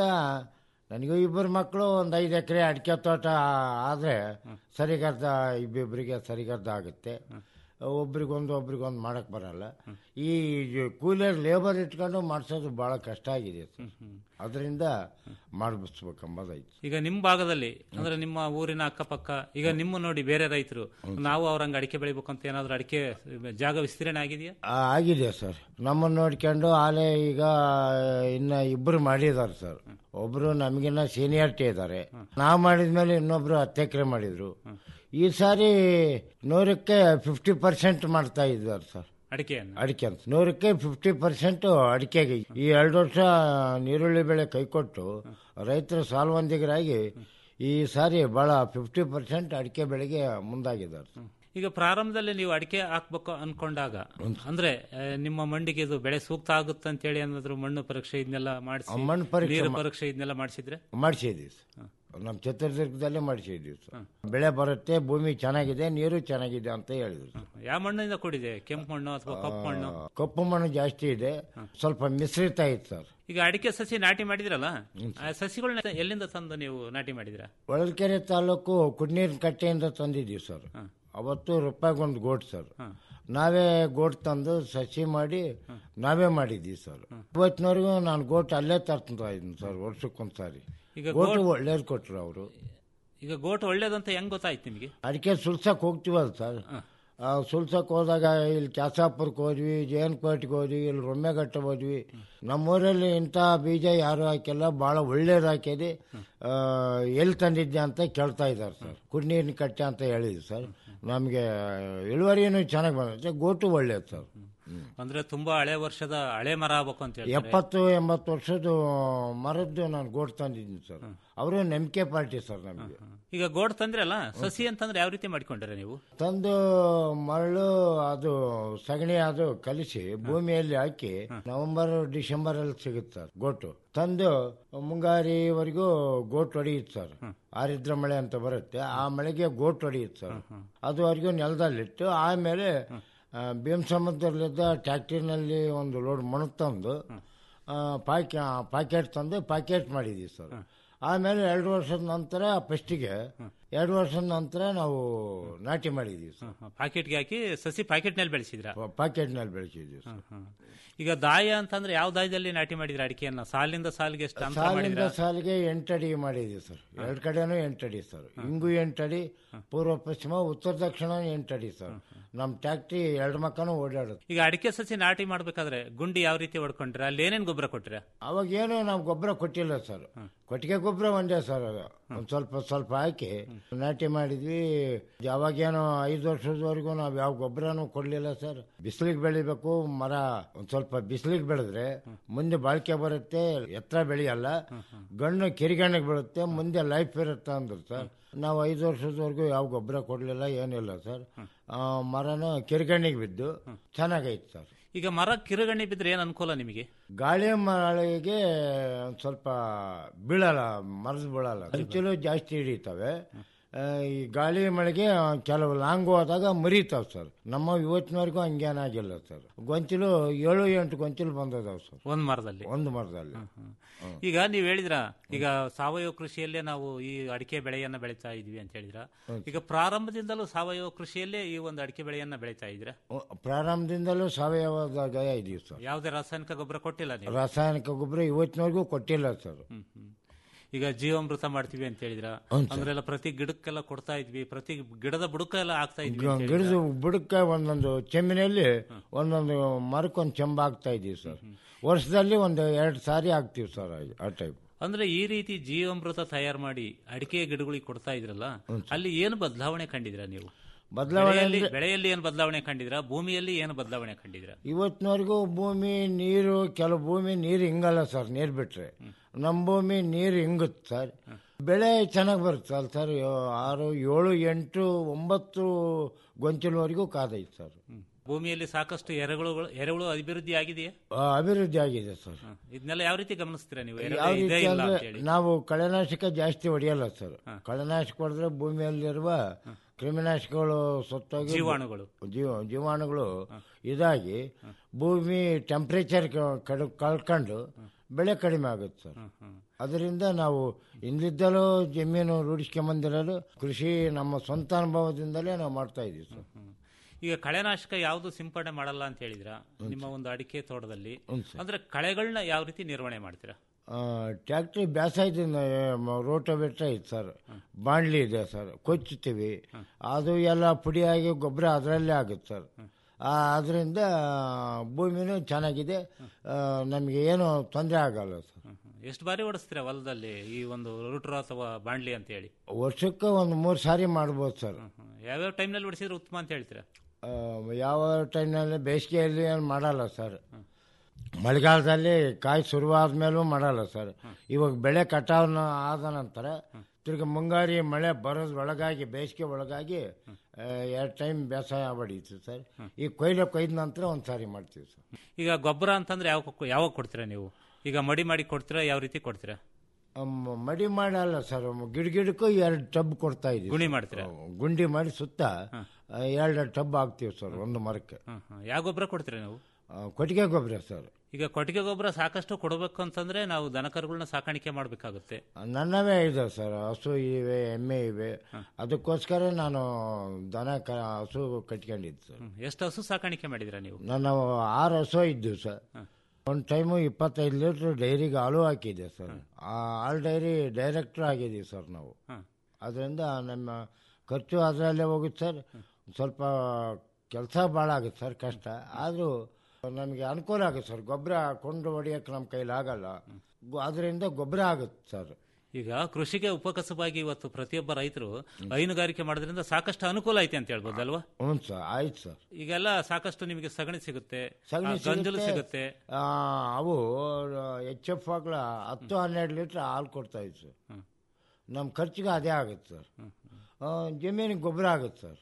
ನನಗೂ ಇಬ್ಬರು ಮಕ್ಕಳು ಒಂದು ಐದು ಎಕರೆ ಅಡಿಕೆ ತೋಟ ಆದರೆ ಸರಿಗರ್ದ ಇಬ್ಬಿಬ್ಬರಿಗೆ ಸರಿಗರ್ದ ಆಗುತ್ತೆ ಒಬ್ರಿಗೊಂದು ಒಬ್ರಿಗೊಂದು ಮಾಡಕ್ ಬರಲ್ಲ ಈ ಕೂಲಿಯರ್ ಲೇಬರ್ ಇಟ್ಕೊಂಡು ಮಾಡಿಸೋದು ಬಹಳ ಕಷ್ಟ ಆಗಿದೆ ಸರ್ ಅದರಿಂದ ಮಾಡಿಸ್ಬೇಕೆಂಬುದೈತೆ ಈಗ ನಿಮ್ಮ ಭಾಗದಲ್ಲಿ ಅಂದ್ರೆ ನಿಮ್ಮ ಊರಿನ ಅಕ್ಕಪಕ್ಕ ಈಗ ನಿಮ್ಮ ನೋಡಿ ಬೇರೆ ರೈತರು ನಾವು ಅವ್ರಂಗ ಅಡಿಕೆ ಬೆಳಿಬೇಕು ಅಂತ ಏನಾದ್ರು ಅಡಿಕೆ ಜಾಗ ವಿಸ್ತೀರ್ಣ ಆಗಿದೆಯಾ ಆ, ಆಗಿದೆ ಸರ್ ನಮ್ಮನ್ನು ನೋಡ್ಕೊಂಡು ಆಲೆ ಈಗ ಇನ್ನ ಇಬ್ಬರು ಮಾಡಿದ್ದಾರೆ ಸರ್ ಒಬ್ರು ನಮಗಿನ್ನ ಸೀನಿಯಾರಿಟಿ ಇದ್ದಾರೆ ನಾವು ಮಾಡಿದ್ಮೇಲೆ ಇನ್ನೊಬ್ರು ಹತ್ತು ಎಕರೆ ಮಾಡಿದ್ರು ಈ ಸಾರಿ ನೂರಕ್ಕೆ ಫಿಫ್ಟಿ ಪರ್ಸೆಂಟ್ ಮಾಡ್ತಾ ಇದ್ದಾರೆ ಸರ್ ಅಡಿಕೆಯನ್ನು ಅಡಿಕೆ ಅಂತ ನೂರಕ್ಕೆ ಫಿಫ್ಟಿ ಪರ್ಸೆಂಟ್ ಅಡಿಕೆಗೆ ಈ ಎರಡು ವರ್ಷ ನೀರುಳ್ಳಿ ಬೆಳೆ ಕೈಕೊಟ್ಟು ರೈತರು ಸಾಲ್ವಂದಿಗರಾಗಿ ಈ ಸಾರಿ ಬಹಳ ಫಿಫ್ಟಿ ಪರ್ಸೆಂಟ್ ಅಡಿಕೆ ಬೆಳೆಗೆ ಮುಂದಾಗಿದ್ದಾರೆ ಸರ್. ಈಗ ಪ್ರಾರಂಭದಲ್ಲಿ ನೀವು ಅಡಿಕೆ ಹಾಕ್ಬೇಕು ಅನ್ಕೊಂಡಾಗ ಅಂದ್ರೆ ಆ, ನಿಮ್ಮ ಮಣ್ಣಿಗೆ ಇದು ಬೆಳೆ ಸೂಕ್ತ ಆಗುತ್ತೆ ಅಂತ ಹೇಳಿ ಏನಾದ್ರು ಮಣ್ಣು ಪರೀಕ್ಷೆ ಇದನ್ನೆಲ್ಲ ಮಾಡಿಸಿ ಆ, ಮಣ್ಣು ಪರೀಕ್ಷೆ ನೀರು ಮಾ- ಪರೀಕ್ಷೆ ಇದನ್ನೆಲ್ಲ ಮಾಡಿಸಿದ್ರೆ ಮಾಡಿಸಿದ್ದೀವಿ ಸರ್ ನಮ್ಮ ಚಿತ್ರದುರ್ಗದಲ್ಲೇ ಮಾಡಿಸಿದ್ದೀವಿ ಸರ್ ಬೆಳೆ ಬರುತ್ತೆ ಭೂಮಿ ಚೆನ್ನಾಗಿದೆ ನೀರು ಚೆನ್ನಾಗಿದೆ ಅಂತ ಹೇಳಿದ್ರು ಸರ್. ಯಾವ ಮಣ್ಣಿಂದ ಕೂಡಿದೆ ಕೆಂಪು ಮಣ್ಣು ಅಥವಾ ಕಪ್ಪು ಮಣ್ಣು ಆ, ಕಪ್ಪು ಮಣ್ಣು ಜಾಸ್ತಿ ಇದೆ ಸ್ವಲ್ಪ ಮಿಶ್ರಿತ ಇತ್ತು ಸರ್ ಈಗ ಅಡಿಕೆ ಸಸಿ ನಾಟಿ ಮಾಡಿದ್ರಲ್ಲ ಆ ಸಸಿಗಳನ್ನ ಎಲ್ಲಿಂದ ತಂದು ನೀವು ನಾಟಿ ಮಾಡಿದ್ರ ಹೊಳಲ್ಕೆರೆ ತಾಲೂಕು ಕುಡ್ನೀರಿನ ಕಟ್ಟೆಯಿಂದ ತಂದಿದ್ದೀವಿ ಸರ್ ಅವತ್ತು ರೂಪಾಯಿಗೊಂದು ಗೋಟ್ ಸರ್ ನಾವೇ ಗೋಟ್ ತಂದು ಸಸಿ ಮಾಡಿ ನಾವೇ ಮಾಡಿದ್ದೀವಿ ಸರ್ ಇವತ್ತಿನವರೆಗೂ ನಾನು ಗೋಟ್ ಅಲ್ಲೇ ತರ್ತಾ ಇದ್ದೀನಿ ಸರ್ ವರ್ಷಕ್ಕೊಂದ್ಸಾರಿ ಈಗ ಗೋಟು ಗೋಟ್- ಒಳ್ಳೇದು ಕೊಟ್ರು ಅವರು ಈಗ ಗೋಟು ಒಳ್ಳೇದಂತ ಹೆಂಗ್ ಗೊತ್ತಾಯ್ತು ನಿಮಗೆ ಅಡಿಕೆ ಸುಲ್ಸಕ್ ಹೋಗ್ತೀವಲ್ಲ ಸರ್ ಆ, ಸುಲ್ಸಕ್ ಹೋದಾಗ ಇಲ್ಲಿ ಕ್ಯಾಸಾಪುರಕ್ಕೆ ಹೋದ್ವಿ ಜೇನ್ಕೋಟಿಗೆ ಹೋದ್ವಿ ಇಲ್ಲಿ ರೊಮ್ಮೆಘಟ್ಟಕ್ಕೆ ಹೋದ್ವಿ ನಮ್ಮೂರಲ್ಲಿ ಇಂಥ ಬೀಜ ಯಾರು ಹಾಕಿಲ್ಲ ಭಾಳ ಒಳ್ಳೇದು ಹಾಕಿದೆ ಆ, ಎಲ್ಲಿ ತಂದಿದ್ದೆ ಅಂತ ಕೇಳ್ತಾ ಇದ್ದಾರೆ ಸರ್ ಕುಡಿನೀರಿನ ಕಟ್ಟೆ ಅಂತ ಹೇಳಿದ್ವಿ ಸರ್ ನಮಗೆ ಇಳುವರಿನೂ ಚೆನ್ನಾಗಿ ಬಂದಿದೆ ಗೋಟು ಒಳ್ಳೇದು ಸರ್ ಅಂದ್ರೆ ತುಂಬಾ ಹಳೆ ವರ್ಷದ ಹಳೆ ಮರ ಆಗ್ಬೇಕು ಅಂತ ಹೇಳಿ ಎಪ್ಪತ್ತು ಎಂಬತ್ತು ವರ್ಷದ ಮರದ್ದು ನಾನು ಗೋಟ್ ತಂದಿದ್ದೀನಿ ಸರ್ ಅವರು ನಂಬಿಕೆ ಪಾರ್ಟಿ ಸರ್ ನಮಗೆ ಈಗ ಗೋಡ್ ತಂದ್ರಲ್ಲ ಸಸಿ ಅಂತಂದ್ರೆ ಯಾವ ರೀತಿ ಮಾಡ್ಕೊಂಡ್ರೆ ನೀವು ತಂದು ಮರಳು ಅದು ಸಗಣಿ ಅದು ಕಲಿಸಿ ಭೂಮಿಯಲ್ಲಿ ಹಾಕಿ ನವೆಂಬರ್ ಡಿಸೆಂಬರ್ ಅಲ್ಲಿ ಸಿಗುತ್ತೆ ಸರ್ ಗೋಟು ತಂದು ಮುಂಗಾರಿವರೆಗೂ ಗೋಟ್ ಹೊಡೆಯುತ್ತೆ ಸರ್ ಆರಿದ್ರ ಮಳೆ ಅಂತ ಬರುತ್ತೆ ಆ ಮಳೆಗೆ ಗೋಟ್ ಹೊಡೆಯುತ್ತೆ ಸರ್ ಅದುವರೆಗೂ ನೆಲದಲ್ಲಿಟ್ಟು ಆಮೇಲೆ ಆ, ಭೀಮಸಮುದ್ರಲ್ಲಿದ್ದ ಟ್ಯಾಕ್ಟ್ರಿನಲ್ಲಿ ಒಂದು ಲೋಡ್ ಮಣ್ಣು ತಂದು ಆ, ಪಾಕೆ ಪಾಕೆಟ್ ತಂದು ಪಾಕೆಟ್ ಮಾಡಿದ್ದೀವಿ ಸರ್ ಆಮೇಲೆ ಎರಡು ವರ್ಷದ ನಂತರ ಫಸ್ಟಿಗೆ ಎರಡು ವರ್ಷದ ನಂತರ ನಾವು ನಾಟಿ ಮಾಡಿದ್ದೀವಿ ಸರ್ ಪಾಕೆಟ್ಗೆ ಹಾಕಿ ಸಸಿ ಪಾಕೆಟ್ ನಲ್ಲಿ ಬೆಳೆಸಿದ್ರ ಪಾಕೆಟ್ನಲ್ಲಿ ಬೆಳೆಸಿದ್ದೀವಿ ಸರ್ ಈಗ ದಾಯ ಅಂತಂದ್ರೆ ಯಾವ ದಾಯದಲ್ಲಿ ನಾಟಿ ಮಾಡಿದ್ರ ಅಡಿಕೆಯನ್ನ ಸಾಲಿಂದ ಸಾಲಿಗೆ ಎಷ್ಟು ಅಂತರ ಸಾಲಿಂದ ಮಾಡಿದ್ರ ಸಾಲಿಗೆ ಎಂಟಡಿ ಮಾಡಿದ್ದೀವಿ ಸರ್ ಎರಡು ಕಡೆನೂ ಎಂಟಡಿ ಸರ್ ಹಿಂಗು ಎಂಟಡಿ ಪೂರ್ವ ಪಶ್ಚಿಮ ಉತ್ತರ ದಕ್ಷಿಣ ಎಂಟಡಿ ಸರ್ ನಮ್ಮ ಟ್ಯಾಕ್ಟ್ರಿ ಎರಡು ಮಕ್ಕನೂ ಓಡಾಡುತ್ತೆ ಈಗ ಅಡಿಕೆ ಸಸಿ ನಾಟಿ ಮಾಡ್ಬೇಕಾದ್ರೆ ಗುಂಡಿ ಯಾವ ರೀತಿ ಹೊಡ್ಕೊಂಡ್ರೆ ಅಲ್ಲಿ ಏನೇನ್ ಗೊಬ್ಬರ ಕೊಟ್ರೆ ಅವಾಗ ಏನು ನಾವು ಗೊಬ್ಬರ ಕೊಟ್ಟಿಲ್ಲ ಸರ್ ಕೊಟ್ಟಿಗೆ ಗೊಬ್ಬರ ಒಂದೇ ಸರ್ ಅದು ಒಂದು ಸ್ವಲ್ಪ ಸ್ವಲ್ಪ ಹಾಕಿ ನಾಟಿ ಮಾಡಿದ್ವಿ ಯಾವಾಗೇನೋ ಐದು ವರ್ಷದವರೆಗೂ ನಾವು ಯಾವ ಗೊಬ್ಬರನೂ ಕೊಡಲಿಲ್ಲ ಸರ್ ಬಿಸಿಲಿಗೆ ಬೆಳಿಬೇಕು ಮರ ಒಂದು ಸ್ವಲ್ಪ ಬಿಸಿಲಿಗೆ ಬೆಳೆದ್ರೆ ಮುಂದೆ ಬಾಳಿಕೆ ಬರುತ್ತೆ ಎತ್ತರ ಬೆಳೆಯಲ್ಲ ಗಣ್ಣು ಕಿರಿಗಣ್ಣಿಗೆ ಬೀಳುತ್ತೆ ಮುಂದೆ ಲೈಫ್ ಇರುತ್ತೆ ಅಂದ್ರು ಸರ್ ನಾವು ಐದು ವರ್ಷದವರೆಗೂ ಯಾವ ಗೊಬ್ಬರ ಕೊಡಲಿಲ್ಲ ಏನಿಲ್ಲ ಸರ್ ಆ, ಮರನೂ ಕಿರಿಗಣ್ಣಿಗೆ ಬಿದ್ದು ಚೆನ್ನಾಗೈತೆ ಸರ್ ಈಗ ಮರ ಕಿರುಗಣ್ಣಿ ಬಿದ್ರೆ ಏನ್ ಅನುಕೂಲ ನಿಮಗೆ ಗಾಳಿ ಮಳೆಗೆ ಒಂದ್ ಸ್ವಲ್ಪ ಬೀಳಲ್ಲ ಮರದ ಬೀಳಲ್ಲ ಹಂಚಲು ಜಾಸ್ತಿ ಹಿಡಿತವೆ ಆ, ಈ ಗಾಳಿ ಮಳೆಗೆ ಕೆಲವು ಲಾಂಗ್ ಹೋದಾಗ ಮರಿತಾವ್ ಸರ್ ನಮ್ಮ ಇವತ್ತಿನವರೆಗೂ ಹಂಗೇನಾಗಿಲ್ಲ ಸರ್ ಗೊಂಚಲು ಏಳು ಎಂಟು ಗೊಂಚಲು ಬಂದದಾವ್ ಸರ್ ಒಂದ್ ಮರದಲ್ಲಿ ಒಂದು ಮರದಲ್ಲಿ ಈಗ ನೀವ್ ಹೇಳಿದ್ರ ಈಗ ಸಾವಯವ ಕೃಷಿಯಲ್ಲೇ ನಾವು ಈ ಅಡಿಕೆ ಬೆಳೆಯನ್ನ ಬೆಳೀತಾ ಇದ್ವಿ ಅಂತ ಹೇಳಿದ್ರ ಈಗ ಪ್ರಾರಂಭದಿಂದಲೂ ಸಾವಯವ ಕೃಷಿಯಲ್ಲೇ ಈ ಒಂದು ಅಡಿಕೆ ಬೆಳೆಯನ್ನ ಬೆಳೀತಾ ಇದ್ರ ಪ್ರಾರಂಭದಿಂದಲೂ ಸಾವಯವದಾಗ ಇದೀವಿ ಸರ್ ಯಾವುದೇ ರಾಸಾಯನಿಕ ಗೊಬ್ಬರ ಕೊಟ್ಟಿಲ್ಲ ನೀವು ರಾಸಾಯನಿಕ ಗೊಬ್ಬರ ಇವತ್ತಿನವರೆಗೂ ಕೊಟ್ಟಿಲ್ಲ ಸರ್ ಈಗ ಜೀವಾಮೃತ ಮಾಡ್ತೀವಿ ಅಂತ ಹೇಳಿದ್ರ ಹೌದು ಸರ್. ಅಂದ್ರೆಲ್ಲ ಪ್ರತಿ ಗಿಡಕ್ಕೆಲ್ಲ ಕೊಡ್ತಾ ಇದ್ವಿ ಪ್ರತಿ ಗಿಡದ ಬುಡಕ ಎಲ್ಲ ಆಗ್ತಾ ಇದ್ವಿ ಅಂತ ಗಿಡದ ಹೇಳಿದ್ರ. ಬುಡಕ್ಕೆ ಒಂದೊಂದು ಚೆಮ್ಮಿನಲ್ಲಿ ಒಂದೊಂದು ಮರಕ್ಕೊಂದು ಚೆಂಬ ಹಾಕ್ತಾ ಇದೀವಿ ಸರ್ ವರ್ಷದಲ್ಲಿ ಒಂದು ಎರಡು ಸಾರಿ ಹಾಕ್ತೀವಿ ಸರ್ ಆ ಟೈಪ್ ಅಂದ್ರೆ ಈ ರೀತಿ ಜೀವಾಮೃತ ತಯಾರು ಮಾಡಿ ಅಡಿಕೆ ಗಿಡಗಳಿಗೆ ಕೊಡ್ತಾ ಇದ್ರಲ್ಲ ಅಲ್ಲಿ ಏನು ಬದಲಾವಣೆ ಕಂಡಿದ್ರ ನೀವು ಬದಲಾವಣೆ ಬೆಳೆಯಲ್ಲಿ ಅಂದ್ರೆ- ಬೆಳೆಯಲ್ಲಿ ಏನು ಬದಲಾವಣೆ ಕಂಡಿದ್ರ ಭೂಮಿಯಲ್ಲಿ ಏನು ಬದಲಾವಣೆ ಕಂಡಿದ್ರ ಇವತ್ತಿನವರೆಗೂ ಭೂಮಿ ನೀರು ಕೆಲವು ಭೂಮಿ ನೀರು ಹಿಂಗಲ್ಲ ಸರ್ ನೀರು ಬಿಟ್ರೆ ನಮ್ಮ ಭೂಮಿ ನೀರು ಹಿಂಗುತ್ತೆ ಸರ್ ಬೆಳೆ ಚೆನ್ನಾಗಿ ಬರುತ್ತೆ ಅಲ್ಲ ಸರ್ ಯೋ- ಆರು ಏಳು ಎಂಟು ಒಂಬತ್ತು ಗೊಂಚಲವರೆಗೂ ಕಾದೈತೆ ಸರ್ ಭೂಮಿಯಲ್ಲಿ ಸಾಕಷ್ಟು ಎರೆಗಳು ಎರೆಹುಳು ಅಭಿವೃದ್ಧಿ ಆಗಿದೆಯಾ ಆ, ಅಭಿವೃದ್ಧಿ ಆಗಿದೆ ಸರ್ ಇದನ್ನೆಲ್ಲ ಯಾವ ರೀತಿ ಗಮನಿಸ್ತೀರಾ ನೀವು ಯಾವ ಎರೆಹುಳು ಇದೆ ರೀತಿ ಇಲ್ಲ ಅಂದ್ರೆ ಅಂತ ಹೇಳಿ ನಾವು ಕಳೆನಾಶಕ ಜಾಸ್ತಿ ಹೊಡೆಯಲ್ಲ ಸರ್ ಕಳೆನಾಶಕ ಹೊಡೆದ್ರೆ ಭೂಮಿಯಲ್ಲಿರುವ ಕ್ರಿಮಿನಾಶಕಗಳು ಸತ್ತೋಗಿ ಜೀವಾಣುಗಳು. ಜೀವ ಜೀವಾಣುಗಳು ಇದಾಗಿ ಭೂಮಿ ಟೆಂಪ್ರೇಚರ್ ಕಡ್ ಕಳ್ಕೊಂಡು ಬೆಳೆ ಕಡಿಮೆ ಆಗುತ್ತೆ ಸರ್ ಅದರಿಂದ ನಾವು ಹಿಂದಿದ್ದಲೂ ಜಮೀನು ರೂಢಿಸ್ಕೊಂಬಂದಿರೋದು ಕೃಷಿ ನಮ್ಮ ಸ್ವಂತ ಅನುಭವದಿಂದಲೇ ನಾವು ಮಾಡ್ತಾ ಇದ್ದೀವಿ ಸರ್ ಈಗ ಕಳೆನಾಶಕ ಯಾವುದು ಸಿಂಪಡಣೆ ಮಾಡಲ್ಲ ಅಂತ ಹೇಳಿದ್ರ ನಿಮ್ಮ ಒಂದು ಅಡಿಕೆ ತೋಟದಲ್ಲಿ ಹ್ಞೂ ಸರ್. ಅಂದ್ರೆ ಕಳೆಗಳನ್ನ ಯಾವ ರೀತಿ ನಿರ್ವಹಣೆ ಮಾಡ್ತೀರಾ ಟ್ಯಾಕ್ಟ್ರಿ ಬ್ಯಾಸಾಯ್ತಿನ ರೋಟೋವೇಟ್ರ್ ಐತೆ ಸರ್ ಬಾಂಡ್ಲಿ ಇದೆ ಸರ್ ಕೊಚ್ಚುತ್ತೀವಿ ಅದು ಎಲ್ಲ ಪುಡಿಯಾಗಿ ಗೊಬ್ಬರ ಅದರಲ್ಲೇ ಆಗುತ್ತೆ ಸರ್ ಅದರಿಂದ ಭೂಮಿನೂ ಚೆನ್ನಾಗಿದೆ ನಮಗೆ ಏನು ತೊಂದರೆ ಆಗಲ್ಲ ಸರ್ ಎಷ್ಟು ಬಾರಿ ಓಡಿಸ್ತೀರಾ ಹೊಲದಲ್ಲಿ ಈ ಒಂದು ರೂಟ್ರು ಅಥವಾ ಬಾಂಡ್ಲಿ ಅಂತ ಹೇಳಿ ವರ್ಷಕ್ಕೆ ಒಂದು ಮೂರು ಸಾರಿ ಮಾಡ್ಬೋದು ಸರ್ ಯಾವ್ಯಾವ ಟೈಮ್ನಲ್ಲಿ ಓಡಿಸಿದ್ರೆ ಉತ್ತಮ ಅಂತ ಹೇಳ್ತೀರಾ ಆ, ಯಾವ ಟೈಮ್ನಲ್ಲಿ ಬೇಸಿಗೆಯಲ್ಲಿ ಏನು ಮಾಡಲ್ಲ ಸರ್ ಮಳೆಗಾಲದಲ್ಲಿ ಕಾಯಿ ಶುರುವಾದ ಮೇಲೂ ಮಾಡಲ್ಲ ಸರ್ ಇವಾಗ ಬೆಳೆ ಕಟಾವ್ನ ಆದ ನಂತರ ತಿರ್ಗಿ ಮುಂಗಾರಿ ಮಳೆ ಬರೋದ್ ಒಳಗಾಗಿ ಬೇಸಿಗೆ ಒಳಗಾಗಿ ಎರಡು ಟೈಮ್ ಬೇಸಾಯ ಹೊಡೀತು ಸರ್ ಈ ಕೊಯ್ಲು ಕೊಯ್ದ ನಂತರ ಒಂದು ಸಾರಿ ಮಾಡ್ತೀವಿ ಸರ್ ಈಗ ಗೊಬ್ಬರ ಅಂತಂದ್ರೆ ಯಾವ ಯಾವಾಗ ಕೊಡ್ತೀರಾ ನೀವು ಈಗ ಮಡಿ ಮಾಡಿ ಕೊಡ್ತೀರಾ ಯಾವ ರೀತಿ ಕೊಡ್ತೀರಾ ಅಮ್, ಮಡಿ ಮಾಡಲ್ಲ ಸರ್ ಗಿಡ ಗಿಡಕ್ಕೂ ಎರಡು ಟಬ್ ಕೊಡ್ತಾ ಇದೀವಿ ಗುಣಿ ಸರ್. ಮಾಡ್ತೀರಾ? ಗುಂಡಿ ಮಾಡಿ ಸುತ್ತ ಎರಡು ಟಬ್ ಹಾಕ್ತೀವಿ ಸರ್ ಒಂದು ಮರಕ್ಕೆ ಯಾವ ಗೊಬ್ಬರ ಕೊಡ್ತೀರಾ ನೀವು ಆ, ಕೊಟ್ಟಿಗೆ ಗೊಬ್ಬರ ಸರ್ ಈಗ ಕೊಟ್ಟಿಗೆ ಗೊಬ್ಬರ ಸಾಕಷ್ಟು ಕೊಡಬೇಕು ಅಂತಂದ್ರೆ ನಾವು ದನಕರುಗಳನ್ನ ಸಾಕಾಣಿಕೆ ಮಾಡಬೇಕಾಗುತ್ತೆ ನನ್ನವೇ ಇದೆ ಸರ್ ಹಸು ಇವೆ ಎಮ್ಮೆ ಇವೆ ಅದಕ್ಕೋಸ್ಕರ ನಾನು ದನ ಕ ಹಸು ಕಟ್ಕೊಂಡಿದ್ದು ಸರ್ ಎಷ್ಟು ಹಸು ಸಾಕಾಣಿಕೆ ಮಾಡಿದಿರಾ ನೀವು ನಾನು ಆರು ಹಸು ಇದ್ದು ಸರ್ ಒಂದು ಟೈಮು ಇಪ್ಪತ್ತೈದು ಲೀಟ್ರ್ ಡೈರಿಗೆ ಹಾಲು ಹಾಕಿದ್ದೆ ಸರ್ ಆ ಹಾಲು ಡೈರಿ ಡೈರೆಕ್ಟ್ರ್ ಆಗಿದ್ದೀವಿ ಸರ್ ನಾವು ಅದರಿಂದ ನಮ್ಮ ಖರ್ಚು ಅದರಲ್ಲೇ ಹೋಗುತ್ತೆ ಸರ್ ಸ್ವಲ್ಪ ಕೆಲಸ ಭಾಳ ಆಗುತ್ತೆ ಸರ್ ಕಷ್ಟ ಆದರೂ ನಮಗೆ ಅನುಕೂಲ ಆಗುತ್ತೆ ಸರ್ ಗೊಬ್ಬರ ಕೊಂಡು ಹೊಡಿಯೋಕೆ ನಮ್ಮ ಕೈಲಿ ಆಗಲ್ಲ ಅದರಿಂದ ಗೊಬ್ಬರ ಆಗುತ್ತೆ ಸರ್ ಈಗ ಕೃಷಿಗೆ ಉಪಕಸಬಾಗಿ ಇವತ್ತು ಪ್ರತಿಯೊಬ್ಬ ರೈತರು ಹೈನುಗಾರಿಕೆ ಮಾಡೋದ್ರಿಂದ ಸಾಕಷ್ಟು ಅನುಕೂಲ ಐತೆ ಅಂತ ಹೇಳ್ಬೋದಲ್ವಾ ಹ್ಞೂ ಸರ್ ಆಯ್ತು ಸರ್ ಈಗೆಲ್ಲ ಸಾಕಷ್ಟು ನಿಮಗೆ ಸಗಣಿ ಸಿಗುತ್ತೆ ಸಗಣಿ ಆ, ಗಂಜಲು ಸಿಗುತ್ತೆ ಆ, ಅವು ಎಚ್ ಎಫ್ ಆಗ್ಲ ಹತ್ತು ಹನ್ನೆರಡು ಲೀಟ್ರ್ ಹಾಲು ಕೊಡ್ತಾ ಇತ್ತು ಸರ್ ನಮ್ಮ ಖರ್ಚಿಗೆ ಅದೇ ಆಗುತ್ತೆ ಸರ್ ಆ, ಜಮೀನಿಗೆ ಗೊಬ್ಬರ ಆಗುತ್ತೆ ಸರ್